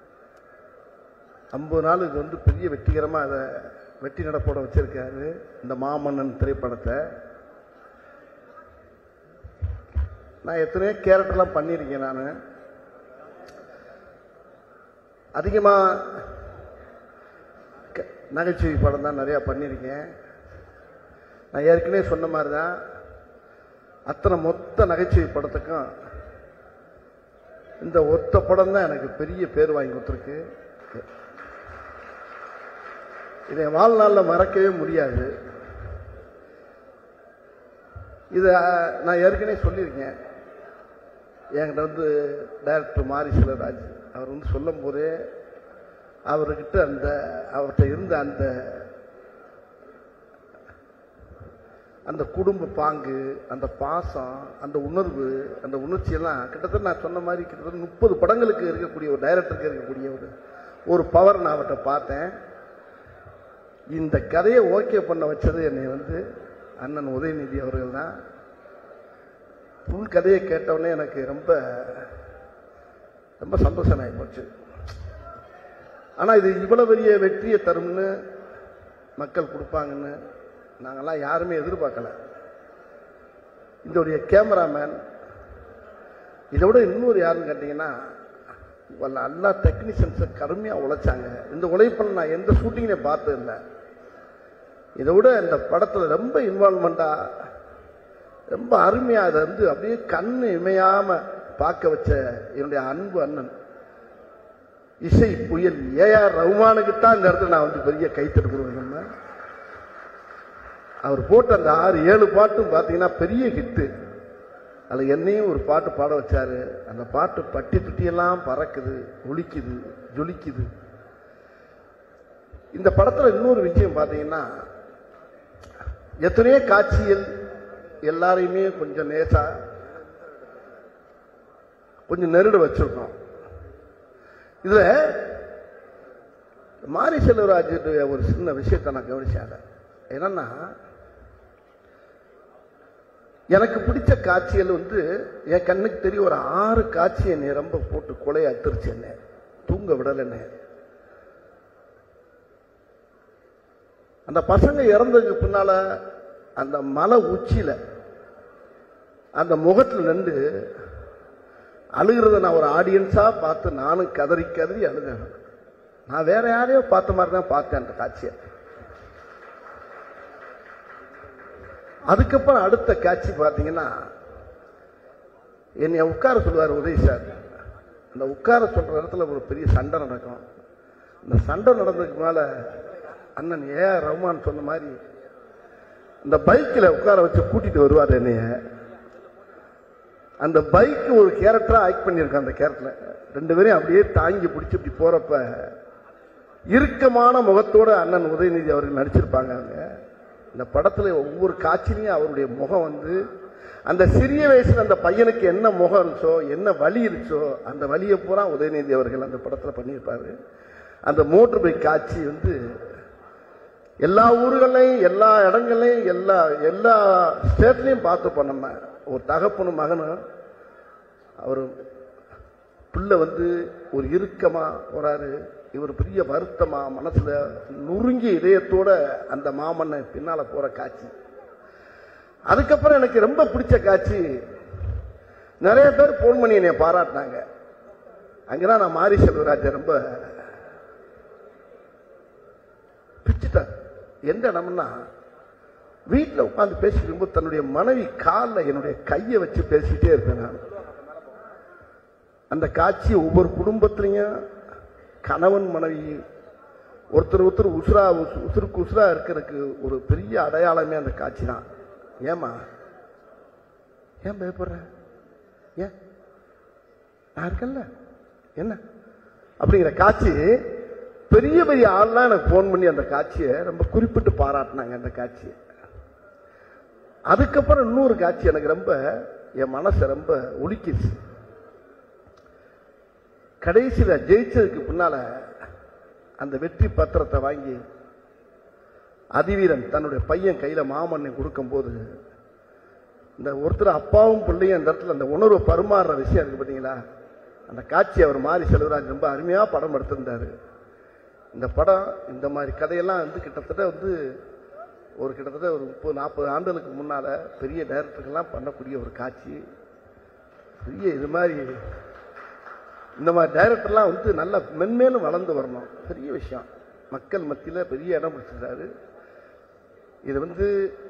ஐம்பது நாள் இது வந்து பெரிய வெற்றிகரமாக அதை வெற்றி நடப்போட வச்சிருக்காரு இந்த மாமன்னன் திரைப்படத்தை நான் எத்தனையோ கேரக்டர்லாம் பண்ணியிருக்கேன் நான் அதிகமாக நகைச்சுவை படம் தான் நிறையா பண்ணியிருக்கேன் நான் ஏற்கனவே சொன்ன மாதிரி தான் அத்தனை மொத்த நகைச்சுவை படத்துக்கும் இந்த ஒத்த படம் தான் எனக்கு பெரிய பேர் வாங்கி கொடுத்துருக்கு இதை வாழ்நாளில் மறக்கவே முடியாது இதை நான் ஏற்கனவே சொல்லியிருக்கேன் என்கிட்ட வந்து டைரக்டர் மாரி செல்வராஜ் அவர் வந்து சொல்லும் போதே அவர்கிட்ட அந்த அவர்கிட்ட இருந்த அந்த அந்த குடும்ப பாங்கு அந்த பாசம் அந்த உணர்வு அந்த உணர்ச்சியெல்லாம் கிட்டத்தட்ட நான் சொன்ன மாதிரி கிட்டத்தட்ட முப்பது படங்களுக்கு இருக்கக்கூடிய ஒரு டைரக்டருக்கு இருக்கக்கூடிய ஒரு ஒரு பவர் நான் அவர்கிட்ட பார்த்தேன் இந்த கதையை ஓகே பண்ண வச்சது என்னை வந்து அண்ணன் உதயநிதி அவர்கள் தான் ஃபுல் கதையை கேட்டவுடனே எனக்கு ரொம்ப ரொம்ப சந்தோஷம் ஆகி போச்சு ஆனால் இது இவ்வளவு பெரிய வெற்றியை தரும்னு மக்கள் கொடுப்பாங்கன்னு நாங்கெல்லாம் யாருமே எதிர்பார்க்கல இதோடைய கேமராமேன் இதை விட இன்னொரு யாருன்னு கேட்டிங்கன்னா இவங்க எல்லா டெக்னீஷியன்ஸை கடுமையாக உழைச்சாங்க இந்த உழைப்பில் நான் எந்த ஷூட்டிங்கையும் பார்த்தது இல்லை இதை விட இந்த படத்தில் ரொம்ப இன்வால்மெண்ட்டாக ரொம்ப அருமையாக அதை வந்து அப்படியே கண்ணு இமையாமல் பார்க்க வச்ச என்னுடைய அன்பு அண்ணன் இசை புயல் ஏஆர் ரகுமானுக்கு தான் இந்த இடத்துல நான் வந்து பெரிய கைத்தெடுக்கிறோம் நம்ம அவர் போட்ட அந்த ஆறு ஏழு பாட்டும் பார்த்தீங்கன்னா பெரிய ஹிட்டு அதில் என்னையும் ஒரு பாட்டு பாட வச்சாரு அந்த பாட்டு பட்டி துட்டியெல்லாம் பறக்குது ஒலிக்குது ஜொலிக்குது இந்த படத்தில் இன்னொரு விஷயம் பார்த்தீங்கன்னா எத்தனையோ காட்சிகள் எல்லாரையுமே கொஞ்சம் நேசா கொஞ்சம் நெருட வச்சிருக்கோம் இதுல மாரி செல்வராஜ் ஒரு சின்ன விஷயத்தை நான் கவனிச்சேன் என்னன்னா எனக்கு பிடிச்ச காட்சிகள் வந்து என் கண்ணுக்கு தெரியும் ஒரு ஆறு காட்சியை என்னை ரொம்ப போட்டு கொலைய அத்திருச்சு என்ன தூங்க விடல என்ன அந்த பசங்க இறந்ததுக்கு பின்னால அந்த மலை உச்சியில அந்த முகத்துல நின்று அழுகிறத நான் ஒரு ஆடியன்ஸா பார்த்து நானும் கதறி கதறி அழுதேன் நான் வேற யாரையோ பார்த்த மாதிரி தான் பார்த்தேன் அந்த காட்சியை அதுக்கப்புறம் அடுத்த காட்சி பார்த்தீங்கன்னா என்னை உட்கார சொல்லுவார் உதய் சார் அந்த உட்கார சொல்ற இடத்துல ஒரு பெரிய சண்டை நடக்கும் இந்த சண்டை நடந்ததுக்கு மேல அண்ணன் ஏ ரஹ்மான் சொன்ன மாதிரி இந்த பைக்கில் உட்கார வச்சு கூட்டிட்டு வருவார் என்னைய அந்த பைக் ஒரு கேரக்டரா ஆக்ட் பண்ணியிருக்கான் அந்த கேரக்டர்ல ரெண்டு பேரையும் அப்படியே தாங்கி பிடிச்சி இப்படி போறப்ப இறுக்கமான முகத்தோட அண்ணன் உதயநிதி அவர்கள் நடிச்சிருப்பாங்க அவங்க இந்த படத்துல ஒவ்வொரு காட்சியிலையும் அவருடைய முகம் வந்து அந்த சிறிய வயசுல அந்த பையனுக்கு என்ன முகம் இருந்துச்சோ என்ன வலி இருந்துச்சோ அந்த வலியை பூரா உதயநிதி அவர்கள் அந்த படத்துல பண்ணியிருப்பாரு அந்த மோட்டர் பைக் காட்சி வந்து எல்லா ஊர்களையும் எல்லா இடங்களையும் எல்லா எல்லா ஸ்டேட்லையும் பார்த்துப்போம் நம்ம ஒரு தகப்பனும் மகனும் அவர் பிள்ளை வந்து ஒரு இறுக்கமா போறாரு இவர் பெரிய வருத்தமா மனசுல நுறுங்கி இதயத்தோட அந்த மாமன்னை பின்னால போற காட்சி அதுக்கப்புறம் எனக்கு ரொம்ப பிடிச்ச காட்சி நிறைய பேர் போன் பண்ணி என்னை பாராட்டினாங்க அங்கதான் நான் மாரி செல்வராஜ ரொம்ப பிச்சுட்டார் எந்த இடம்னா வீட்டில் உட்காந்து பேசிட்டு இருக்கும்போது தன்னுடைய மனைவி காலில் என்னுடைய கையை வச்சு பேசிட்டே இருப்பேன் நான் அந்த காட்சி ஒவ்வொரு குடும்பத்திலையும் கணவன் மனைவி ஒருத்தர் ஒருத்தர் உசுரா உசு- உசுருக்கு உசுரா இருக்கிறதுக்கு ஒரு பெரிய அடையாளமே அந்த காட்சி தான் ஏமா ஏன் பயப்படுற ஏன் நான் இருக்கேன்ல என்ன அப்படிங்கிற காட்சி பெரிய பெரிய ஆள்லாம் எனக்கு ஃபோன் பண்ணி அந்த காட்சியை ரொம்ப குறிப்பிட்டு பாராட்டினாங்க அந்த காட்சியை அதுக்கப்புறம் இன்னொரு காட்சி எனக்கு ரொம்ப என் மனசை ரொம்ப உலுக்கிச்சு கடைசியில ஜெயிச்சதுக்கு பின்னால அந்த வெற்றி பத்திரத்தை வாங்கி அதிவீரன் தன்னுடைய பையன் கையில மாமண்ணை கொடுக்கும்போது இந்த ஒருத்தர் அப்பாவும் பிள்ளையும் அந்த இடத்துல அந்த உணர்வை பரிமாறுற விஷயம் இருக்கு பாத்தீங்களா அந்த காட்சி அவர் மாரி செல்வராஜ் ரொம்ப அருமையா படம் எடுத்திருந்தாரு இந்த படம் இந்த மாதிரி கதையெல்லாம் வந்து கிட்டத்தட்ட வந்து ஒரு கிட்டத்தட்ட ஒரு முப்பது நாற்பது ஆண்டுகளுக்கு முன்னால பெரிய டைரக்டருக்கெல்லாம் பண்ணக்கூடிய ஒரு காட்சி பெரிய இது மாதிரி இந்த மாதிரி டைரக்டர்லாம் வந்து நல்லா மென்மேலும் வளர்ந்து வரணும் பெரிய விஷயம் மக்கள் மத்தியில பெரிய இடம் பிடிச்சிருக்காரு இது வந்து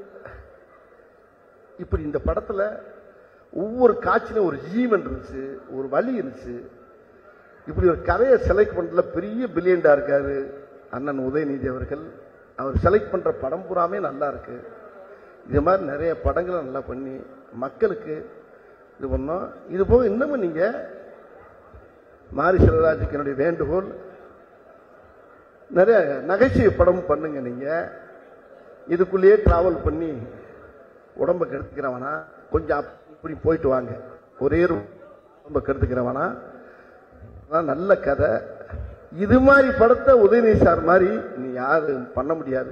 இப்படி இந்த படத்துல ஒவ்வொரு காட்சியிலும் ஒரு ஜீவன் இருந்துச்சு ஒரு வலி இருந்துச்சு இப்படி ஒரு கதையை செலக்ட் பண்றதுல பெரிய பில்லியண்டா இருக்காரு அண்ணன் உதயநிதி அவர்கள் அவர் செலக்ட் பண்ற படம் பூராமே நல்லா இருக்கு இது மாதிரி நிறைய படங்களை நல்லா பண்ணி மக்களுக்கு இது பண்ணோம் இது போக இன்னமும் நீங்க மாரி செல்வராஜுக்கு என்னுடைய வேண்டுகோள் நிறைய நகைச்சுவை படம் பண்ணுங்க நீங்க இதுக்குள்ளேயே டிராவல் பண்ணி உடம்ப கெடுத்துக்கிறவனா கொஞ்சம் அப்~ இப்படி போயிட்டு வாங்க ஒரே ஒரு உடம்ப கெடுத்துக்கிறவனா அதான் நல்ல கதை இது மாதிரி படத்தை உதயநிதி சார் மாதிரி நீ யாரும் பண்ண முடியாது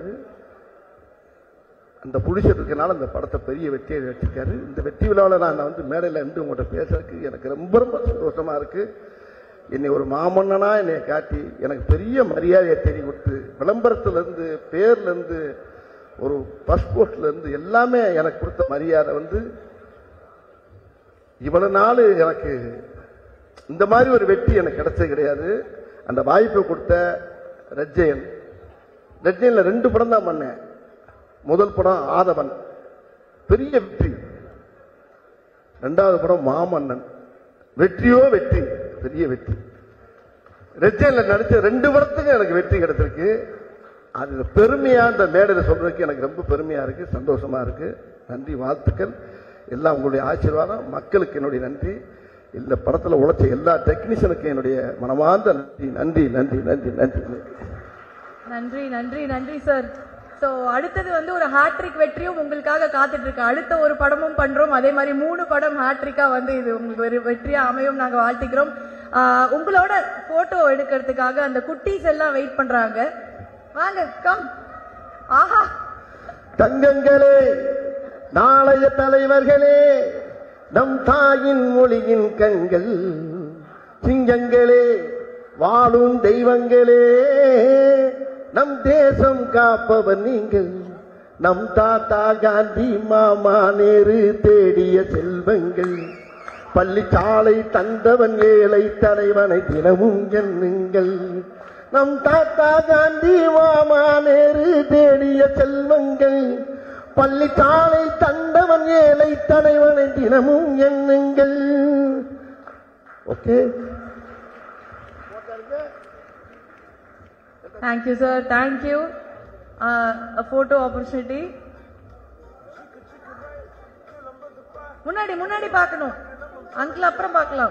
அந்த புடிச்சர் இருக்கனால அந்த படத்தை பெரிய வெற்றியை வச்சிருக்காரு இந்த வெற்றி விழாவில் நான் வந்து மேடையில் இருந்து உங்கள்கிட்ட பேசுறதுக்கு எனக்கு ரொம்ப ரொம்ப சந்தோஷமா இருக்கு என்னை ஒரு மாமன்னனா என்னை காட்டி எனக்கு பெரிய மரியாதையை தேடி கொடுத்து விளம்பரத்துல இருந்து பேர்ல இருந்து ஒரு பாஸ்போர்ட்ல இருந்து எல்லாமே எனக்கு கொடுத்த மரியாதை வந்து இவ்வளவு நாள் எனக்கு இந்த மாதிரி ஒரு வெற்றி எனக்கு கிடைச்சது கிடையாது அந்த வாய்ப்பை கொடுத்த ரஜ்ஜயன் ரஜ்ஜயன்ல ரெண்டு படம் தான் பண்ணேன் முதல் படம் ஆதவன் பெரிய வெற்றி ரெண்டாவது படம் மாமன்னன் வெற்றியோ வெற்றி பெரிய வெற்றி ரெஜ்ஜன்ல நடிச்ச ரெண்டு படத்துக்கு எனக்கு வெற்றி கிடைச்சிருக்கு அது பெருமையா அந்த மேடையில் சொல்றதுக்கு எனக்கு ரொம்ப பெருமையா இருக்கு சந்தோஷமா இருக்கு நன்றி வாழ்த்துக்கள் எல்லாம் உங்களுடைய ஆசீர்வாதம் மக்களுக்கு என்னுடைய நன்றி இந்த படத்துல உழைச்ச எல்லா டெக்னீஷியனுக்கும் என்னுடைய மனமார்ந்த நன்றி நன்றி நன்றி நன்றி நன்றி நன்றி நன்றி நன்றி நன்றி சார் சோ அடுத்தது வந்து ஒரு ஹாட்ரிக் வெற்றியும் உங்களுக்காக காத்துட்டு இருக்கு அடுத்த ஒரு படமும் பண்றோம் அதே மாதிரி மூணு படம் ஹாட்ரிக்கா வந்து இது உங்களுக்கு ஒரு வெற்றியா அமையும் நாங்க வாழ்த்துக்கிறோம் ஆஹ் உங்களோட போட்டோ எடுக்கிறதுக்காக அந்த குட்டீஸ் எல்லாம் வெயிட் பண்றாங்க வாங்க கம் ஆஹா தங்கங்களே நாளைய தலைவர்களே நம் தாயின் மொழியின் கண்கள் சிங்கங்களே வாழும் தெய்வங்களே நம் தேசம் காப்பவர் நீங்கள் நம் தாத்தா காந்தி மாமா நேரு தேடிய செல்வங்கள் பள்ளிச்சாலை தந்தவன் ஏழை தலைவனை தினமும் எண்ணுங்கள் நம் தாத்தா காந்தி மாமா நேரு தேடிய செல்வங்கள் பள்ளிச்சாலை தந்தவன் ஏழை தலைவனை தினமும் எண்ணுங்கள் okay thank you sir thank you photo opportunity முன்னாடி முன்னாடி பார்க்கணும் அங்கிள் அப்புறம் பார்க்கலாம்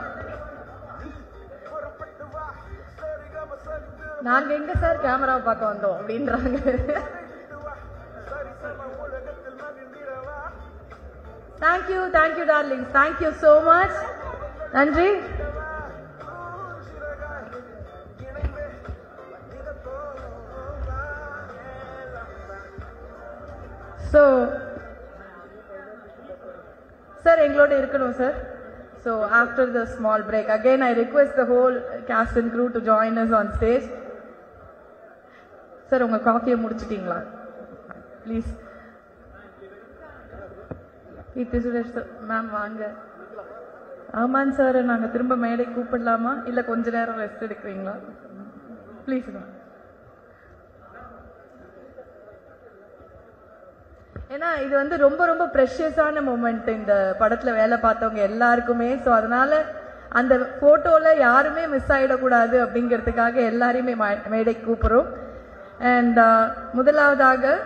நாங்க எங்க சார் கேமரா பார்க்க வந்தோம் அப்படின்றாங்க thank you thank you darling thank you so much நன்றி ஸோ சார் எங்களோட இருக்கணும் sir so after the small break again I request the whole cast and crew to join us on stage sir உங்க காஃபியை முடிச்சிட்டீங்களா please Keerthy Suresh sir ma'am வாங்க ஆமாங்க சார் நாங்கள் திரும்ப மேடை கூப்பிடலாமா இல்லை கொஞ்ச நேரம் ரெஸ்ட் எடுக்கிறீங்களா ப்ளீஸ் மேம் ஏன்னா இது வந்து ரொம்ப ரொம்ப ப்ரெஷியஸான மூமெண்ட் இந்த படத்துல வேலை பார்த்தவங்க எல்லாருக்குமே ஸோ அதனால அந்த போட்டோல யாருமே மிஸ் ஆயிடக்கூடாது அப்படிங்கிறதுக்காக எல்லாரையுமே மே- மேடைக்கு கூப்பிடுறோம் அண்ட் முதலாவதாக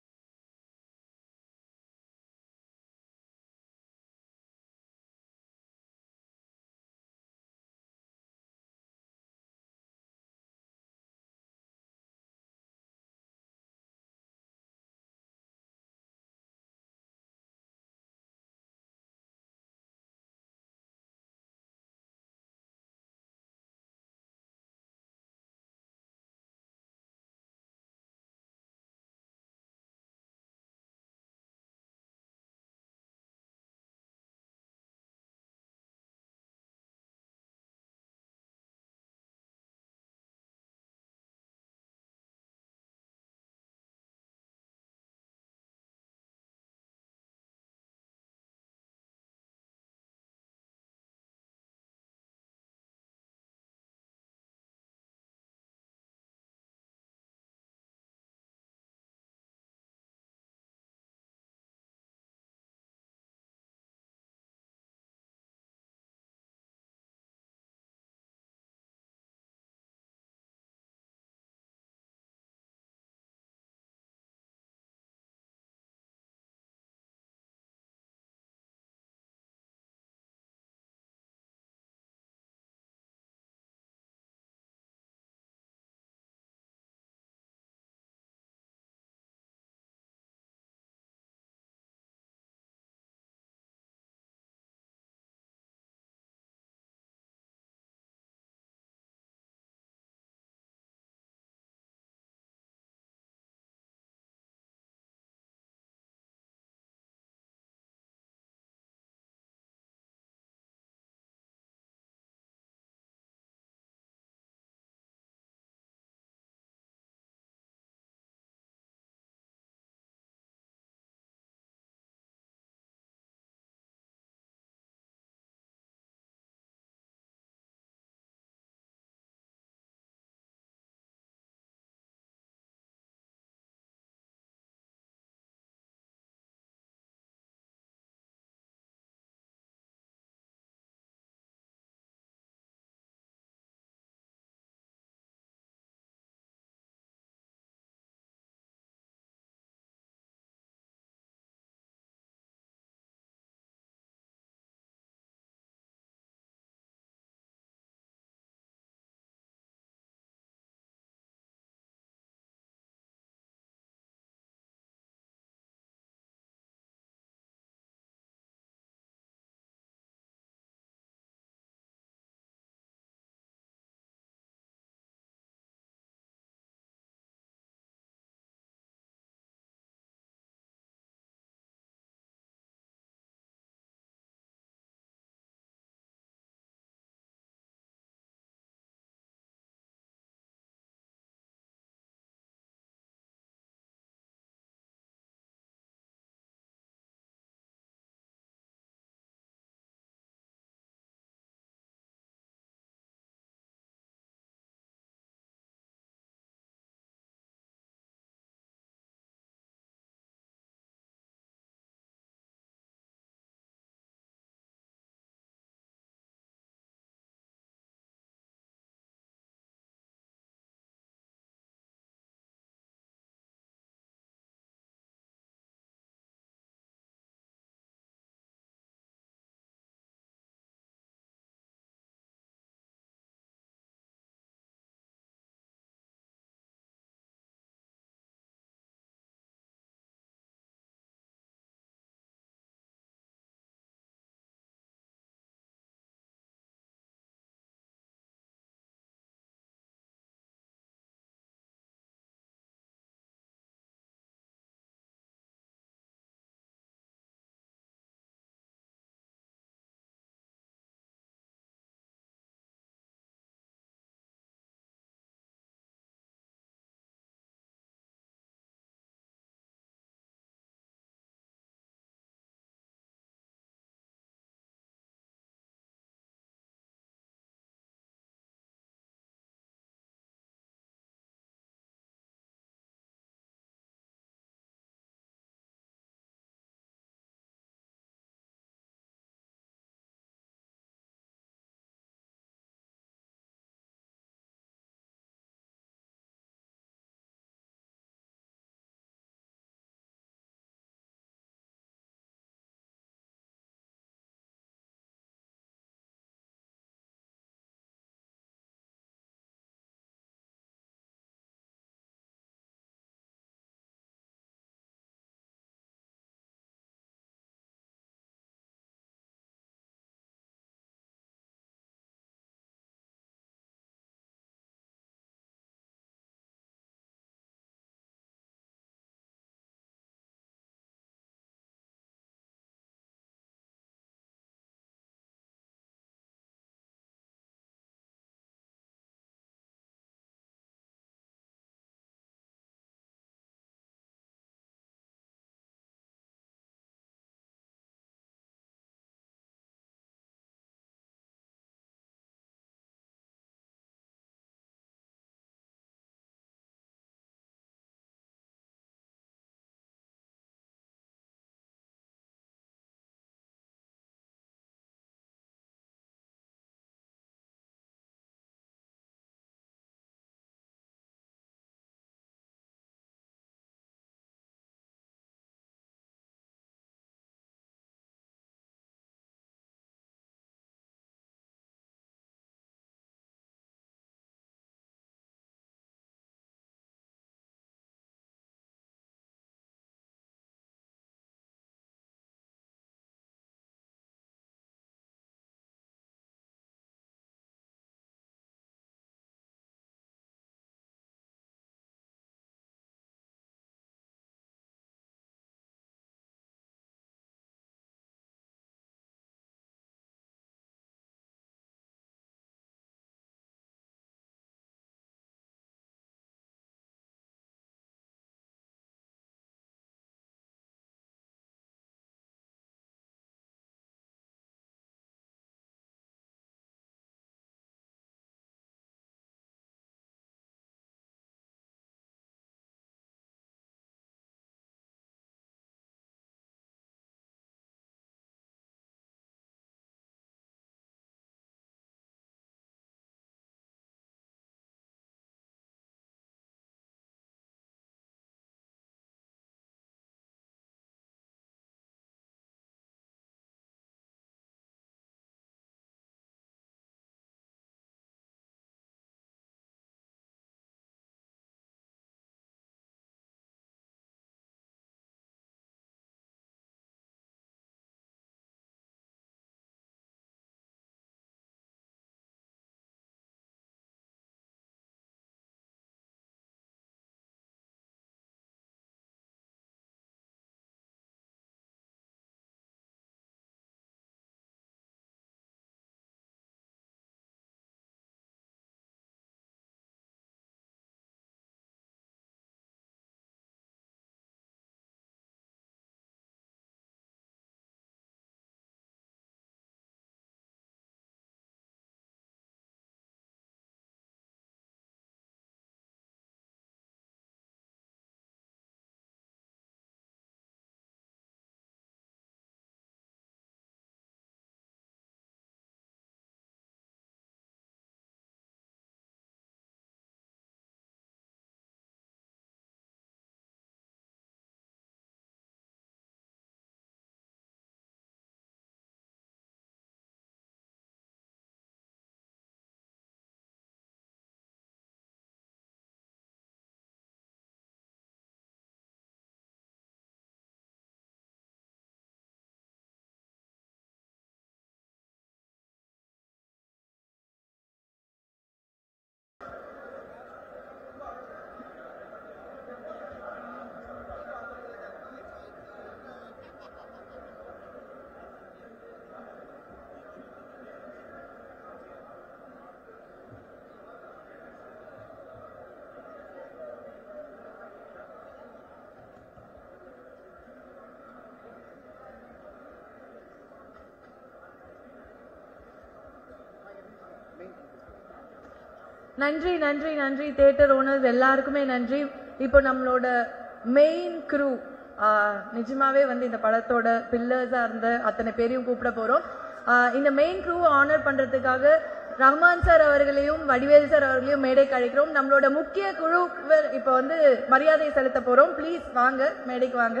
நன்றி நன்றி நன்றி தேட்டர் ஓனர்ஸ் எல்லாருக்குமே நன்றி இப்போ நம்மளோட மெயின் crew ஆஹ் நிஜமாவே வந்து இந்த படத்தோட பில்லர்ஸா இருந்த அத்தனை பேரையும் கூப்பிட போறோம் ஆஹ் இந்த மெயின் crew ஆனர் பண்றதுக்காக ரஹ்மான் சார் அவர்களையும் வடிவேல் சார் அவர்களையும் மேடைக்கு அழைக்கிறோம் நம்மளோட முக்கிய குழு இப்போ வந்து மரியாதை செலுத்த போறோம் ப்ளீஸ் வாங்க மேடைக்கு வாங்க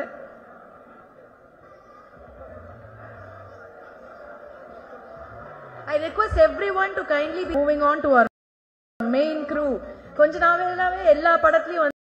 I request everyone to kindly be moving on to our main crew. கொஞ்ச நாளாவே எல்லா படத்துலயும் வந்து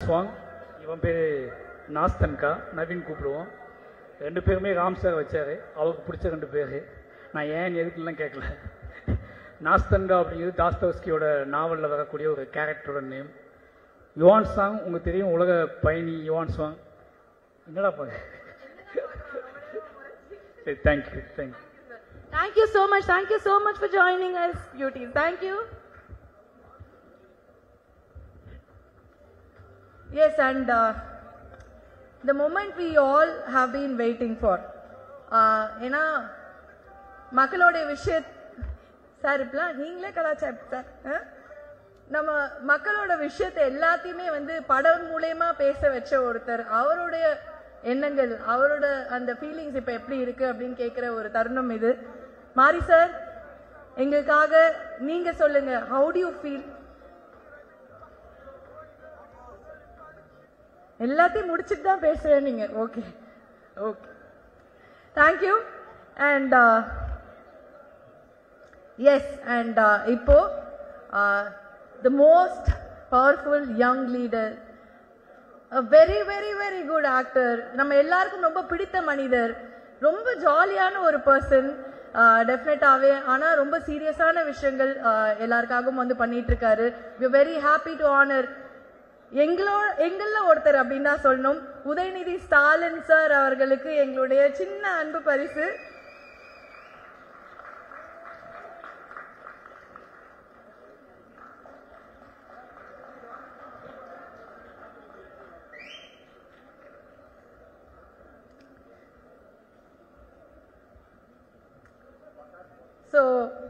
ஸ்வாங் இவன் பேர் நாஸ்தன்கா நவீன் கூப்பிடுவோம் ரெண்டு பேருமே ராம் சார் வச்சாரு அவருக்கு பிடிச்ச ரெண்டு பேர் நான் ஏன் எதுக்குலாம் கேட்கல நாஸ்தன்கா அப்படிங்கிறது தாஸ்தவஸ்கியோட நாவலில் வரக்கூடிய ஒரு கேரக்டரோட நேம் யுவான் சாங் உங்களுக்கு தெரியும் உலக பயணி யுவான் சாங் என்னடா பாரு சரி thank you thank you Thank you so much. Thank you so much for joining us, beauties. Thank you. Yes, and uh, the moment we all have been waiting for. Uh, ஏன்னா மக்களுடைய விஷய சார் இப்பெல்லாம் நீங்களே கலாச்சாரம் சார் ஆ? நம்ம மக்களோட விஷயத்தை எல்லாத்தையுமே வந்து படம் மூலயமா பேச வச்ச ஒருத்தர் அவருடைய எண்ணங்கள் அவரோட அந்த ஃபீலிங்ஸ் இப்ப எப்படி இருக்கு அப்படின்னு கேட்கிற ஒரு தருணம் இது மாரி சார் எங்களுக்காக நீங்க சொல்லுங்க ஹவு டு யூ ஃபீல் எல்லாத்தையும் முடிச்சிட்டு தான் பேசுறேன் நீங்க okay okay thank you and yes and இப்போ the most powerful young leader very very very good actor நம்ம எல்லாருக்கும் ரொம்ப பிடித்த மனிதர் ரொம்ப ஜாலியான ஒரு பர்சன் டெஃபினட்டாவே ஆனா ரொம்ப சீரியஸான விஷயங்கள் uh, எல்லாருக்காகவும் வந்து பண்ணிட்டு இருக்காரு we very happy to honour எங்களோ எங்கள ஒருத்தர் அப்படின்னு தான் சொல்லணும் உதயநிதி ஸ்டாலின் சார் அவர்களுக்கு எங்களுடைய சின்ன அன்பு பரிசு ஸோ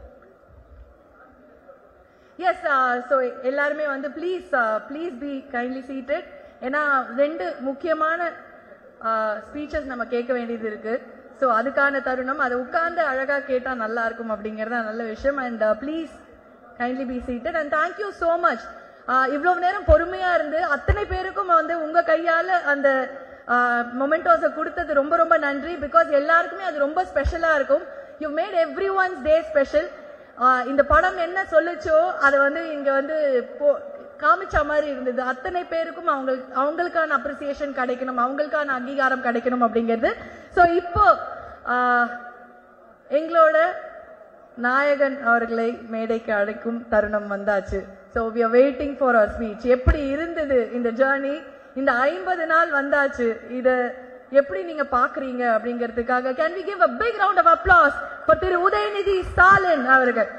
எஸ் ஸோ எல்லாருமே வந்து please please be kindly seated ஏன்னா ரெண்டு முக்கியமான ஸ்பீச்சஸ் நம்ம கேட்க வேண்டியது இருக்கு ஸோ அதுக்கான தருணம் அதை உட்கார்ந்து அழகா கேட்டா நல்லா இருக்கும் அப்படிங்கிறது தான் நல்ல விஷயம் and please kindly be seated and thank you so much இவ்வளவு நேரம் பொறுமையா இருந்து அத்தனை பேருக்கும் வந்து உங்க கையால அந்த மொமெண்டோஸை கொடுத்தது ரொம்ப ரொம்ப நன்றி பிகாஸ் எல்லாருக்குமே அது ரொம்ப ஸ்பெஷலா இருக்கும் you made everyone's day special இந்த படம் என்ன சொல்லுச்சோ அதை வந்து இங்க வந்து போ- காமிச்ச மாதிரி இருந்தது அத்தனை பேருக்கும் அவங்க அவங்களுக்கான அப்ரிசியேஷன் கிடைக்கணும் அவங்களுக்கான அங்கீகாரம் கிடைக்கணும் அப்படிங்கிறது ஸோ இப்போ ஆஹ், எங்களோட நாயகன் அவர்களை மேடைக்கு அழைக்கும் தருணம் வந்தாச்சு so we are waiting for அவர் ஸ்பீச் எப்படி இருந்தது இந்த ஜேர்னி இந்த ஐம்பது நாள் வந்தாச்சு இத எப்படி நீங்க பாக்குறீங்க அப்படிங்கிறதுக்காக can we give a big round of applause for திரு உதயநிதி ஸ்டாலின் அவர்கள்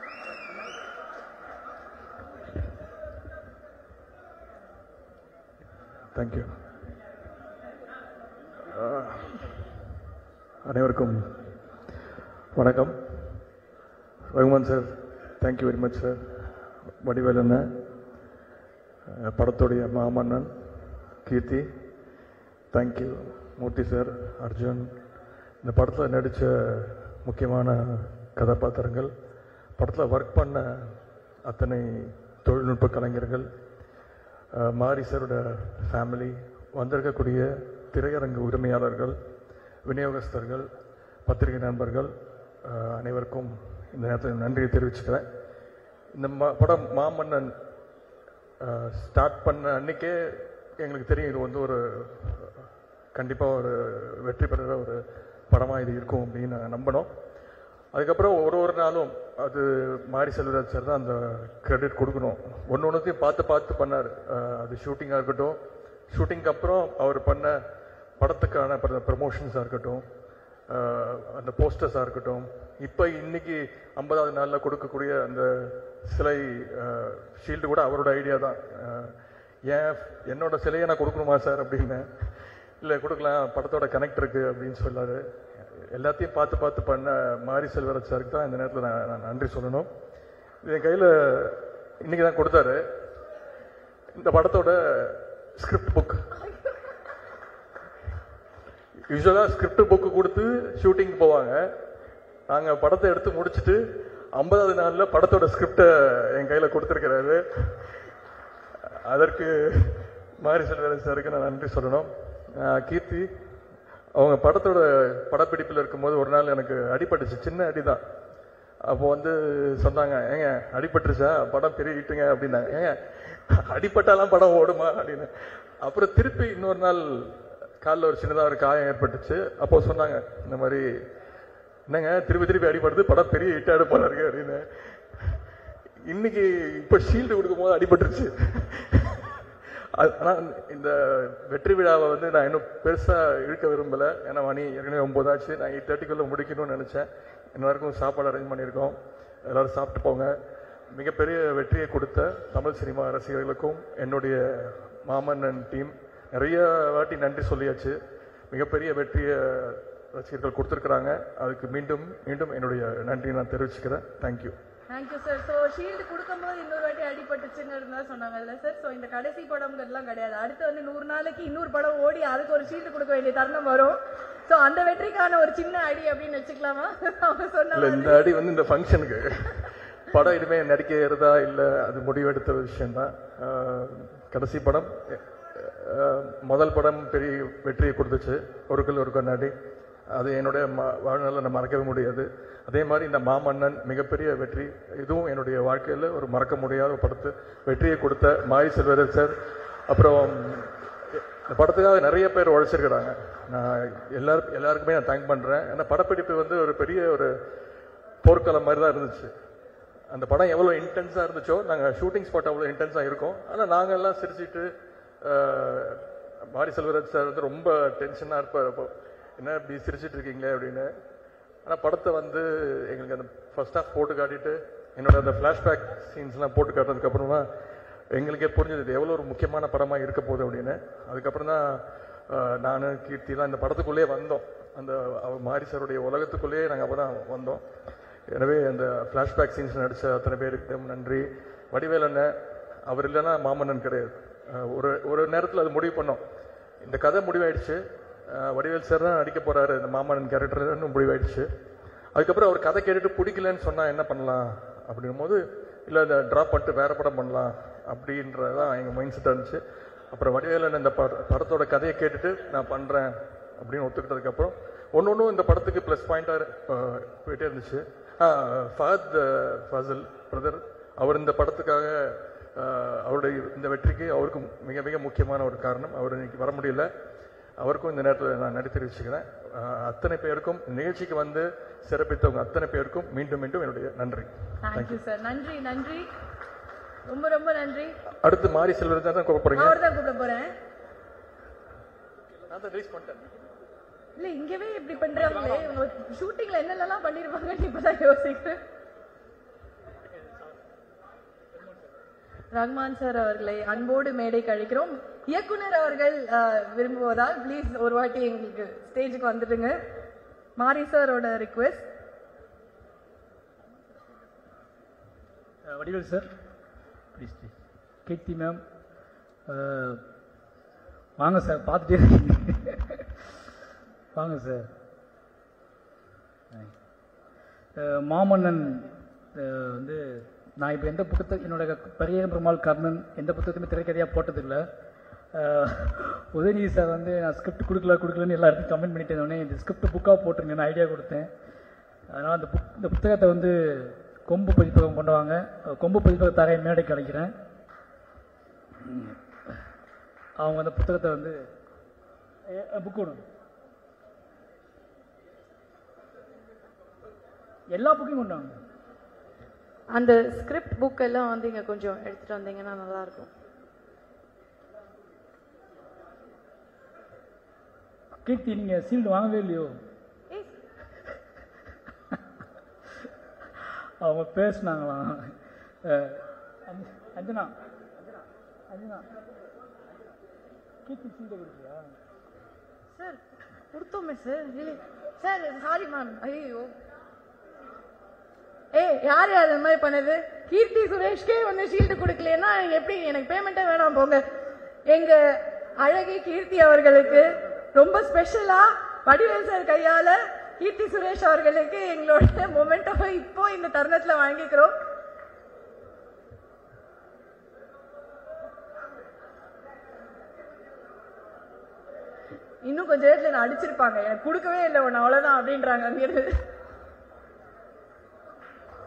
தேங்க்யூ அனைவருக்கும் வணக்கம் Rahman sir thank you very much sir Vadivel அண்ணன் அஹ், படத்துடைய மாமன்னன் கீர்த்தி தேங்க்யூ மூர்த்தி சார் அர்ஜுன் இந்த படத்தில் நடித்த முக்கியமான கதாபாத்திரங்கள் படத்தில் ஒர்க் பண்ண அத்தனை தொழில்நுட்ப கலைஞர்கள் அஹ், மாரி சாரோட ஃபேமிலி வந்திருக்கக்கூடிய திரையரங்கு உரிமையாளர்கள் விநியோகஸ்தர்கள் பத்திரிகை நண்பர்கள் அஹ், அனைவருக்கும் இந்த நேரத்தில் நன்றியை தெரிவிச்சுக்கிறேன் இந்த ம- படம் மாமன்னன் ஸ்டார்ட் பண்ண அன்னைக்கே எங்களுக்கு தெரியும் இது வந்து ஒரு கண்டிப்பாக ஒரு வெற்றி பெறுற ஒரு படமாக இது இருக்கும் அப்படின்னு நாங்கள் நம்பினோம் அதுக்கப்புறம் ஒரு ஒரு நாளும் அது மாரி செல்வராஜ் சார் தான் அந்த கிரெடிட் கொடுக்கணும் ஒன்று ஒன்றுத்தையும் பார்த்து பார்த்து பண்ணார் அது ஷூட்டிங்காக இருக்கட்டும் ஷூட்டிங்க்கு அப்புறம் அவர் பண்ண படத்துக்கான ப்ரமோஷன்ஸாக இருக்கட்டும் அஹ், அந்த போஸ்டர்ஸாக இருக்கட்டும் இப்போ இன்னைக்கு ஐம்பதாவது நாளில் கொடுக்கக்கூடிய அந்த சிலை ஷீல்டு கூட அவரோட ஐடியா தான் அஹ், ஏன் என்னோட சிலையை நான் கொடுக்கணுமா சார் அப்படின்னு இல்லை கொடுக்கலாம் படத்தோட கனெக்ட் இருக்கு அப்படின்னு சொல்லாரு எல்லாத்தையும் பார்த்து பார்த்து பண்ண மாரி செல்வராஜ் சாருக்கு தான் இந்த நேரத்தில் நான் நான் நன்றி சொல்லணும் இது என் கையில் இன்னைக்கு தான் கொடுத்தாரு இந்த படத்தோட ஸ்கிரிப்ட் புக் யூஸ்வலாக ஸ்கிரிப்ட் புக்கு கொடுத்து ஷூட்டிங் போவாங்க நாங்கள் படத்தை எடுத்து முடிச்சுட்டு ஐம்பதாவது நாளில் படத்தோட ஸ்கிரிப்டை என் கையில் கொடுத்துருக்கிறாரு அதற்கு மாரி செல்வராஜ் சாருக்கு நான் நன்றி சொல்லணும் ஆஹ் கீர்த்தி அவங்க படத்தோட படப்பிடிப்பில் இருக்கும்போது ஒரு நாள் எனக்கு அடிபட்டுச்சு சின்ன அடி தான் அப்போ வந்து சொன்னாங்க ஏங்க அடிபட்டுருச்சா படம் பெரிய ஹிட்டுங்க அப்படின்னாங்க ஏங்க அடிபட்டாலாம் படம் ஓடுமா அப்படின்னு அப்புறம் திருப்பி இன்னொரு நாள் காலில் ஒரு சின்னதாக ஒரு காயம் ஏற்பட்டுச்சு அப்போ சொன்னாங்க இந்த மாதிரி என்னங்க திருப்பி திருப்பி அடிபடுது படம் பெரிய ஹிட் ஆடு போல இருக்கு அப்படின்னு இன்னைக்கு இப்ப ஷீல்டு கொடுக்கும் போது அடிபட்டுருச்சு அது- ஆனா இந்த வெற்றி விழாவை வந்து நான் இன்னும் பெருசா இழுக்க விரும்பல ஏன்னா மணி ஏற்கனவே ஒன்பதாச்சு நான் எயிட் தேர்ட்டிக்குள்ள முடிக்கணும்னு நினைச்சேன் எல்லாருக்கும் சாப்பாடு அரேஞ்ச் பண்ணியிருக்கோம் எல்லாரும் சாப்பிட்டு போங்க மிகப்பெரிய வெற்றியை கொடுத்த தமிழ் சினிமா ரசிகர்களுக்கும் என்னுடைய மாமன்னன் டீம் நிறைய வாட்டி நன்றி சொல்லியாச்சு மிகப்பெரிய வெற்றியை ரசிகர்கள் கொடுத்துருக்குறாங்க அதுக்கு மீண்டும் மீண்டும் என்னுடைய நன்றியை நான் தெரிவிச்சுக்கிறேன் thank you thank you sir so shield கொடுக்கும்போது இன்னொரு வாட்டி அடிபட்டுச்சுன்னு இருந்தா சொன்னாங்கல்ல சார் ஸோ இந்த கடைசி படம்ங்கிறதுலாம் கிடையாது அடுத்து வந்து நூறு நாளைக்கு இன்னொரு படம் ஓடி அதுக்கு ஒரு ஷீல்டு கொடுக்க வேண்டிய தருணம் வரும் ஸோ அந்த வெற்றிக்கான ஒரு சின்ன அடி அப்படின்னு வச்சுக்கலாமா அவங்க சொன்ன இல்ல மாதிரி இந்த அடி வந்து இந்த ஃபங்க்ஷனுக்கு படம் இனிமே நடிக்கிறதா இல்ல அது முடிவெடுத்த விஷயம்தான் ஆஹ், கடைசி படம் ஆஹ், முதல் படம் பெரிய வெற்றியை கொடுத்துச்சு ஒரு கல் ஒரு கண்ணாடி அது என்னுடைய ம- வாழ்நாளில் நான் மறக்கவே முடியாது அதே மாதிரி இந்த மாமன்னன் மிகப்பெரிய வெற்றி இதுவும் என்னுடைய வாழ்க்கையில் ஒரு மறக்க முடியாத ஒரு படத்து வெற்றியை கொடுத்த மாரி செல்வரர் சார் அப்புறம் இந்த படத்துக்காக நிறைய பேர் உழைச்சிருக்கிறாங்க நான் எல்லாரும் எல்லாருக்குமே நான் தேங்க் பண்றேன் ஏன்னா படப்பிடிப்பு வந்து ஒரு பெரிய ஒரு போர்க்களம் மாதிரி தான் இருந்துச்சு அந்த படம் எவ்வளோ இன்டென்ஸாக இருந்துச்சோ நாங்கள் ஷூட்டிங் ஸ்பாட் அவ்வளோ இன்டென்ஸாக இருக்கும் ஆனால் நாங்கள் எல்லாம் சிரிச்சிட்டு ஆஹ், மாரி செல்வராஜ் சார் வந்து ரொம்ப டென்ஷனாக இருப்பார் அப்போ என்ன இப்படி சிரிச்சிட்டு இருக்கீங்களே அப்படின்னு ஆனால் படத்தை வந்து எங்களுக்கு அந்த ஃபர்ஸ்ட் ஹாஃப் போட்டு காட்டிட்டு என்னோட அந்த ஃப்ளாஷ்பேக் சீன்ஸ்லாம் போட்டு காட்டுறதுக்கு அப்புறமா எங்களுக்கே புரிஞ்சது இது எவ்வளோ ஒரு முக்கியமான படமாக இருக்க போகுது அப்படின்னு அதுக்கப்புறம் தான் நான் கீர்த்திலாம் இந்த படத்துக்குள்ளேயே வந்தோம் அந்த அவர் மாரி சாருடைய உலகத்துக்குள்ளேயே நாங்கள் அப்போ தான் வந்தோம் எனவே அந்த ஃப்ளாஷ்பேக் சீன்ஸ் நடித்த அத்தனை பேருக்கு ரொம்ப நன்றி வடிவேல் அண்ணன் அவர் இல்லைன்னா மாமன்னன் கிடையாது அஹ் ஒரு ஒரு நேரத்தில் அது முடிவு பண்ணோம் இந்த கதை முடிவாயிடுச்சு அஹ் வடிவேல் சார் தான் நடிக்க போறாரு இந்த மாமன்னன் கேரக்டர்னு முடிவாயிடுச்சு அதுக்கப்புறம் அவர் கதை கேட்டுட்டு பிடிக்கலன்னு சொன்னா என்ன பண்ணலாம் அப்படின்னும் போது இல்லை இந்த ட்ராப் பண்ணிட்டு வேற படம் பண்ணலாம் அப்படின்றதான் எங்கள் மைண்ட் செட்டாக இருந்துச்சு அப்புறம் வடிவேலன் இந்த பட- படத்தோட கதையை கேட்டுட்டு நான் பண்றேன் அப்படின்னு ஒத்துக்கிட்டதுக்கு அப்புறம் ஒன்று ஒன்றும் இந்த படத்துக்கு ப்ளஸ் பாயிண்டாக போயிட்டே இருந்துச்சு ஃபஹத் ஃபசல் பிரதர் அவர் இந்த படத்துக்காக ஆஹ், அவருடைய இந்த வெற்றிக்கு அவருக்கும் மிக மிக முக்கியமான ஒரு காரணம் அவர் இன்னைக்கு வர முடியல அவருக்கும் இந்த நேரத்தில் நான் நன்றி தெரிவிச்சுக்கிறேன் ஆஹ், அத்தனை பேருக்கும் நிகழ்ச்சிக்கு வந்து சிறப்பித்தவங்க அத்தனை பேருக்கும் மீண்டும் மீண்டும் என்னுடைய நன்றி தேங்க்யூ சார் நன்றி நன்றி ரொம்ப ரொம்ப நன்றி அடுத்து மாரி செல்வராஜ் தான் கூப்பிட போறீங்க அவர் தான் கூப்பிட போறேன் நான் தான் ரிலீஸ் பண்ணிட்டேன் இல்ல இங்கவே இப்படி பண்றாங்களே இவங்க ஷூட்டிங்ல என்னென்னலாம் பண்ணிருப்பாங்கன்னு இப்பதான் யோசிக்கிறேன் ரஹ்மான் சார் அவர்களை அன்போடு மேடை கழிக்கிறோம் இயக்குனர் அவர்கள் அஹ், விரும்புவதால் ப்ளீஸ் ஒரு வாட்டி எங்களுக்கு ஸ்டேஜுக்கு வந்துடுங்க மாரி சாரோட ரிக்வெஸ்ட் அஹ் Vadivel sir please please Keerthy ma'am வாங்க சார் பார்த்துட்டே இருக்கீங்க வாங்க சார் அஹ் மாமன்னன் அஹ் வந்து நான் இப்போ எந்த புத்தகத்தை என்னோட பெரிய பெருமாள் கர்ணன் எந்த புத்தகத்தையுமே திரைக்கதையாக போட்டதில்லை அஹ் உதயநிதி சார் வந்து நான் ஸ்கிரிப்ட் கொடுக்கல கொடுக்கலன்னு எல்லா இடத்தையும் கமெண்ட் பண்ணிட்டு இருந்தோடனே இந்த ஸ்கிரிப்ட் புக்காக போட்டுருங்கன்னு ஐடியா கொடுத்தேன் அதனால் அந்த புக் இந்த புத்தகத்தை வந்து கொம்பு பதிப்பகம் கொண்டு வாங்க அஹ் கொம்பு பதிப்பகத்தாரை மேடைக்கு அழைக்கிறேன் அவங்க அந்த புத்தகத்தை வந்து புக் விடும் எல்லா புக்கையும் கொண்டு வாங்க அந்த ஸ்கிரிப்ட் புக் எல்லாம் வந்து இங்க கொஞ்சம் எடுத்துட்டு வந்தீங்கன்னா நல்லா இருக்கும் கீர்த்தி நீங்க சீல்டு வாங்கவே இல்லையோ அவங்க பேசினாங்களாம் அஹ், அஞ்ச- அஞ்சனா அஞ்சனா கீர்த்தி சீல்டு கொடுத்தியா சார் கொடுத்தோமே சார் இல்லை சார் சாரி மேம் ஐயோ ஏய் யார் யார் அந்த மாதிரி பண்ணது கீர்த்தி சுரேஷ்கே வந்து ஷீல்டு கொடுக்கலன்னா எப்படி எனக்கு பேமெண்ட்டே வேணாம் போங்க எங்க அழகி கீர்த்தி அவர்களுக்கு ரொம்ப ஸ்பெஷலா வடிவேல் சார் கையால கீர்த்தி சுரேஷ் அவர்களுக்கு எங்களோட மொமெண்டோ இப்போ இந்த தருணத்துல வாங்கிக்கிறோம் இன்னும் கொஞ்ச நேரத்துல நான் அடிச்சிருப்பாங்க எனக்கு கொடுக்கவே இல்லை ஒன்று அவ்வளவுதான் அப்படின்றாங்க அங்கிருந்து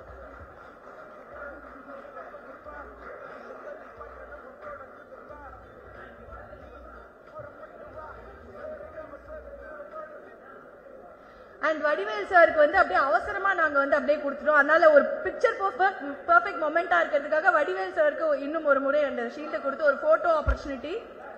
அண்ட் வடிவேல் சாருக்கு வந்து அப்படியே அவசரமா நாங்க வந்து அப்படியே கொடுத்துட்டோம் அதனால ஒரு பிக்சர் பெர்ஃபெக்ட் மொமெண்டா இருக்கிறதுக்காக வடிவேல் சாருக்கு இன்னும் ஒரு முறை அந்த ஷீல்டை கொடுத்து ஒரு போட்டோ ஆப்பர்ச்சுனிட்டி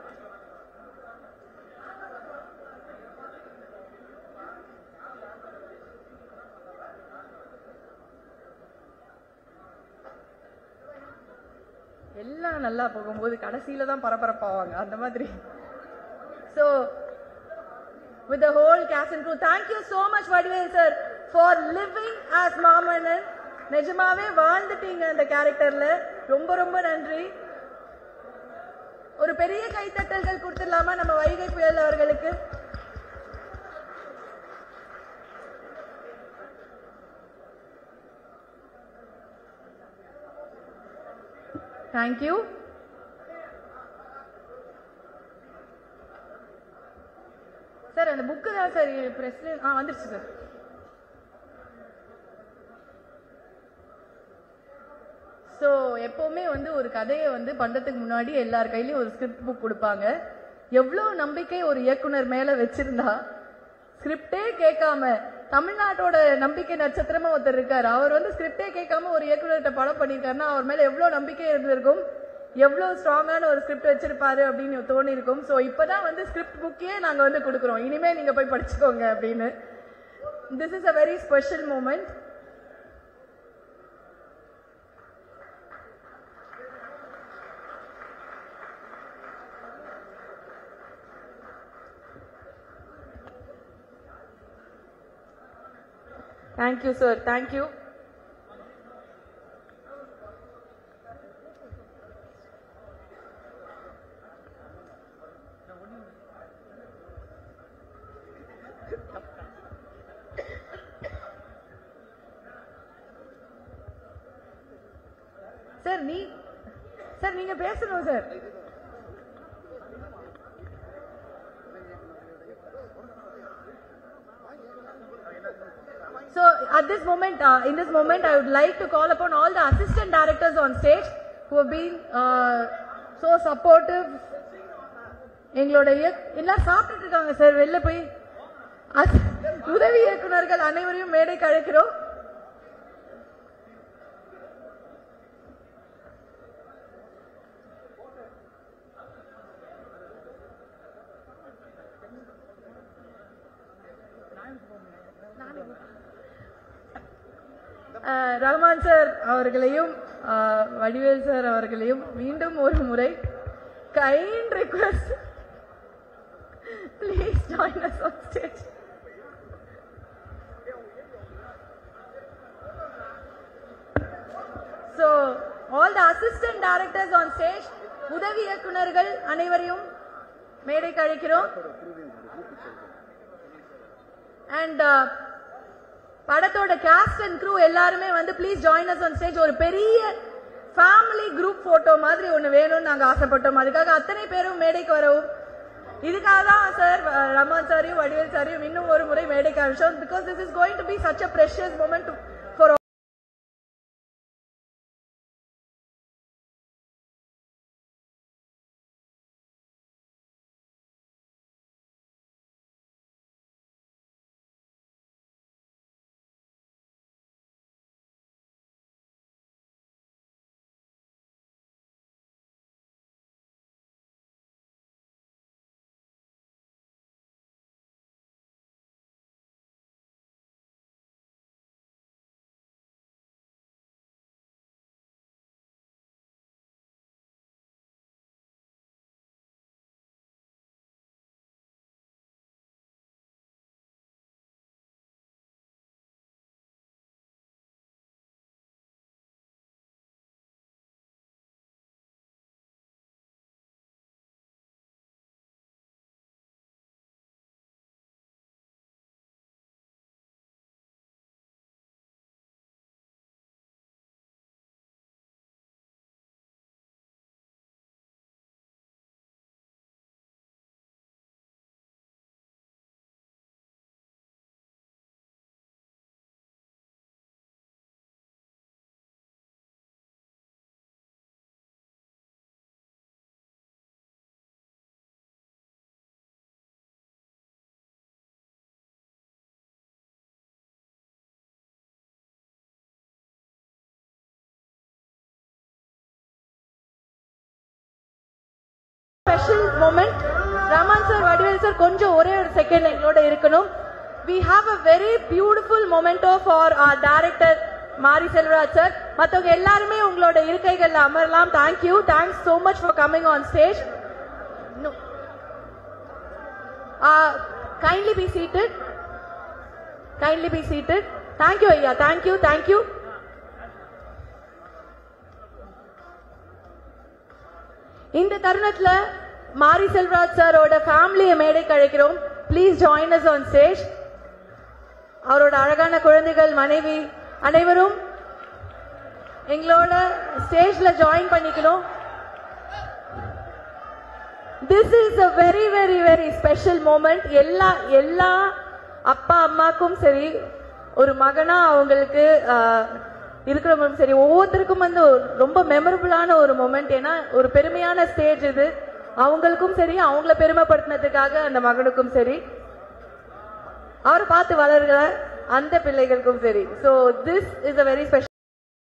எல்லாம் நல்லா போகும்போது கடைசியில தான் பரபரப்பாவாங்க அந்த மாதிரி so with the whole cast and crew. Thank you so much, Vadivel sir, for living as Maamannan நிஜமாவே வாழ்ந்துட்டீங்க அந்த கேரக்டர்ல ரொம்ப ரொம்ப நன்றி ஒரு பெரிய கைத்தட்டல்கள் கொடுத்துடலாமா நம்ம வைகை புயல் அவர்களுக்கு தேங்க்யூ சார் அந்த புக்கு தான் சார் பிரஸ்ல ஆ வந்துருச்சு சார் ஸோ எப்பவுமே வந்து ஒரு கதையை வந்து பண்றதுக்கு முன்னாடி எல்லார் கையிலயும் ஒரு ஸ்கிரிப்ட் புக் கொடுப்பாங்க எவ்வளோ நம்பிக்கை ஒரு இயக்குனர் மேல வச்சிருந்தா ஸ்கிரிப்டே கேட்காம தமிழ்நாட்டோட நம்பிக்கை நட்சத்திரமா ஒருத்தர் இருக்காரு அவர் வந்து ஸ்கிரிப்டே கேட்காம ஒரு இயக்குனர்கிட்ட படம் பண்ணியிருக்காருன்னா அவர் மேல எவ்வளவு நம்பிக்கை இருந்திருக்கும் எவ்வளவு ஸ்ட்ராங்கான ஒரு ஸ்கிரிப்ட் வச்சிருப்பாரு அப்படின்னு தோணி இருக்கும் ஸோ இப்பதான் வந்து ஸ்கிரிப்ட் புக்கே நாங்க வந்து கொடுக்குறோம் இனிமே நீங்க போய் படிச்சுக்கோங்க அப்படின்னு this is a very special moment thank you sir thank you sir நீ சார் நீங்க பேசணும் sir So at this moment, uh, in this moment, I would like to call upon all the assistant directors on stage who have been uh, so supportive. எங்களோட இயக்- எல்லாம் சாப்பிட்டுட்டு இருக்காங்க சார் வெளில போய் அஸ்- உதவி இயக்குனர்கள் அனைவரையும் மேடைக்கு அழைக்கிறோம் அஹ், ரஹ்மான் சார் அவர்களையும் அஹ், வடிவேல் சார் அவர்களையும் மீண்டும் ஒரு முறை kind request please join us on stage so all the assistant directors on stage உதவி இயக்குனர்கள் அனைவரையும் மேடைக்கு அழைக்கிறோம் அண்ட் படத்தோட காஸ்ட் அண்ட் க்ரூ எல்லாருமே வந்து please join us on stage ஒரு பெரிய ஃபேமிலி குரூப் போட்டோ மாதிரி ஒன்று வேணும்னு நாங்கள் ஆசைப்பட்டோம் அதுக்காக அத்தனை பேரும் மேடைக்கு வரவும் இதுக்காக தான் சார் ரமான் சாரையும் வடிவேல் சாரையும் இன்னும் ஒரு முறை மேடைக்கு அழைச்சோம் because this is going to be such a precious moment for special moment Rahman sir Vadivel sir கொஞ்சம் ஒரே ஒரு செகண்ட் எங்களோட இருக்கணும் we have a very beautiful memento for our director மாரி செல்வராஜ் சார் மத்தவங்க எல்லாருமே உங்களோட இருக்கைகள்ல அமரலாம் thank you thanks so much for coming on stage no. uh, kindly be seated kindly be seated thank you ஐயா thank you thank you இந்த தருணத்துல மாரி செல்வராஜ் சாரோட ஃபேமிலியை மேடைக்கு அழைக்கிறோம் please join us on stage அவரோட அழகான குழந்தைகள் மனைவி அனைவரும் எங்களோட ஸ்டேஜ்ல ஜாயின் பண்ணிக்கணும் this is a very very very special moment எல்லா எல்லா அப்பா அம்மாக்கும் சரி ஒரு மகனா அவங்களுக்கு ஆஹ், இருக்கிறவங்களும் சரி ஒவ்வொருத்தருக்கும் வந்து ஒரு ரொம்ப மெமரபுளான ஒரு மொமெண்ட் ஏன்னா ஒரு பெருமையான ஸ்டேஜ் இது அவங்களுக்கும் சரி அவங்கள பெருமைப்படுத்தினதுக்காக அந்த மகனுக்கும் சரி அவரை பார்த்து வளர்கிற அந்த பிள்ளைகளுக்கும் சரி so this is a very special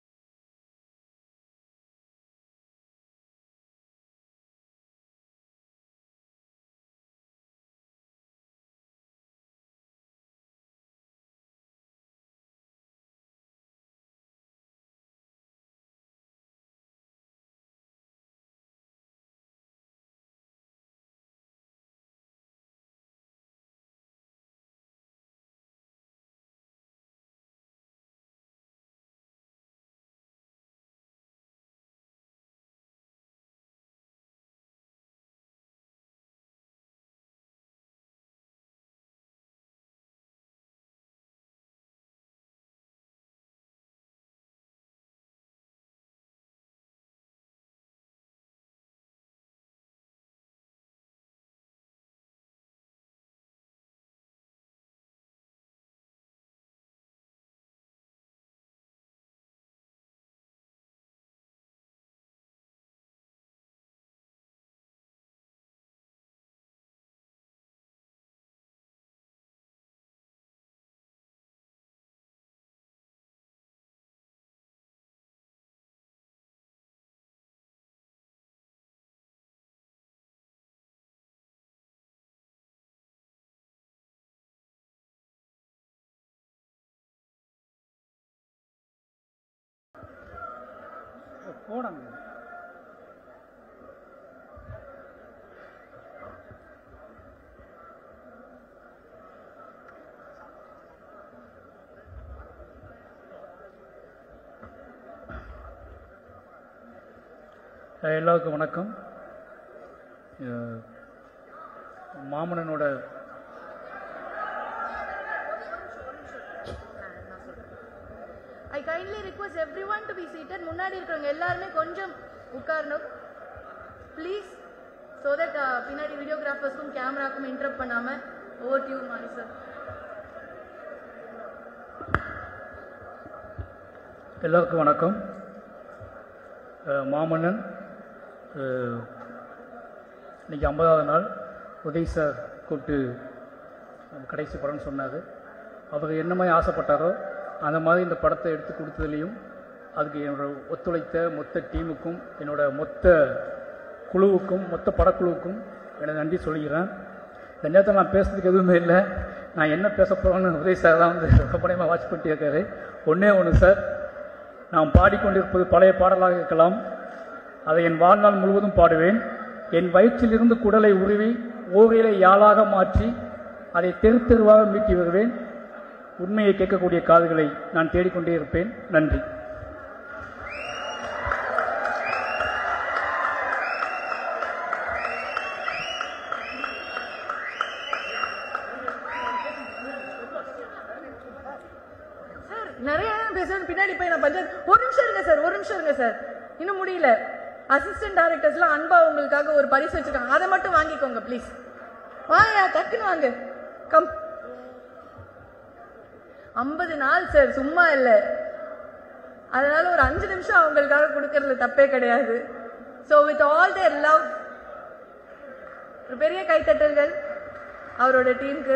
போனாங்க அஹ் எல்லாருக்கும் வணக்கம் அஹ் மாமனனோட I kindly request everyone to be seated முன்னாடி இருக்கிறவங்க எல்லாருமே கொஞ்சம் உட்காரணும் ப்ளீஸ் ஸோ தட் பின்னாடி வீடியோகிராஃபர்ஸ்க்கும் கேமராக்கும் இன்டரப்ட் பண்ணாம ஓவர் டியூ மாறி சார் எல்லாருக்கும் வணக்கம் அஹ் மாமன்னன் அஹ் இன்னைக்கு ஐம்பதாவது நாள் உதய் சார் கூப்பிட்டு அஹ் கடைசி படம்னு சொன்னார் அவர் என்ன மாதிரி ஆசைப்பட்டாரோ அந்த மாதிரி இந்த படத்தை எடுத்து கொடுத்ததுலேயும் அதுக்கு என்னோட ஒத்துழைத்த மொத்த டீமுக்கும் என்னோட மொத்த குழுவுக்கும் மொத்த படக்குழுவுக்கும் எனது நன்றி சொல்லிக்கிறேன் இந்த நேரத்தில் நான் பேசுறதுக்கு எதுவுமே இல்லை நான் என்ன பேச போகிறேன்னு உதய் சார் தான் வந்து ரொம்ப நேரமாக வாட்ச் பண்ணிட்டு இருக்காரு ஒன்றே ஒன்று சார் நாம் பாடிக்கொண்டிருப்பது பழைய பாடலாக இருக்கலாம் அதை என் வாழ்நாள் முழுவதும் பாடுவேன் என் வயிற்றிலிருந்து குடலை உருவி ஓவியலை யாழாக மாற்றி அதை தெரு தெருவாக மீட்டி வருவேன் உண்மையை கேட்கக்கூடிய காதுகளை நான் தேடிக்கொண்டே இருப்பேன் நன்றி சார் நிறைய நேரம் பேசுறது பின்னாடி போய் நான் பஞ்சாயத்து ஒரு நிமிஷம் இருங்க சார் ஒரு நிமிஷம் இருங்க சார் இன்னும் முடியல அசிஸ்டன்ட் டைரக்டர்ஸ்லாம் அன்பா உங்களுக்காக ஒரு பரிசு வச்சிருக்காங்க அதை மட்டும் வாங்கிக்கோங்க ப்ளீஸ் வாயா டக்குன்னு வாங்க கம் ஐம்பது நாள் சார் சும்மா இல்ல அதனால ஒரு அஞ்சு நிமிஷம் அவங்களுக்காக கொடுக்கறதுல தப்பே கிடையாது so with all their love ஒரு பெரிய கைத்தட்டல்கள் அவரோட டீமுக்கு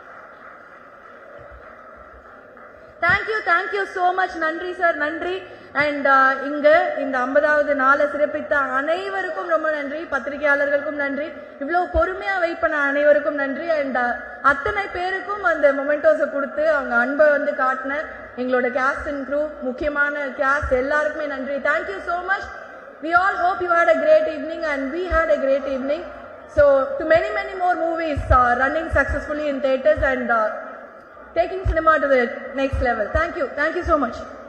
தேங்க்யூ தேங்க்யூ so மச் நன்றி சார் நன்றி அண்ட் இங்க இந்த ஐம்பதாவது நாளை சிறப்பித்த அனைவருக்கும் ரொம்ப நன்றி பத்திரிகையாளர்களுக்கும் நன்றி இவ்வளவு பொறுமையா வெயிட் பண்ண அனைவருக்கும் நன்றி அண்ட் அத்தனை பேருக்கும் அந்த மொமெண்டோஸை கொடுத்து அவங்க அன்பை வந்து காட்டின எங்களோட கேஸ்ட் அண்ட் க்ரூ முக்கியமான கேஸ்ட் எல்லாருக்குமே நன்றி thank you so much we all hope you had a great evening and we had a great evening so to many many more movies uh, running successfully in theaters and uh, taking cinema to the next level thank you thank you so much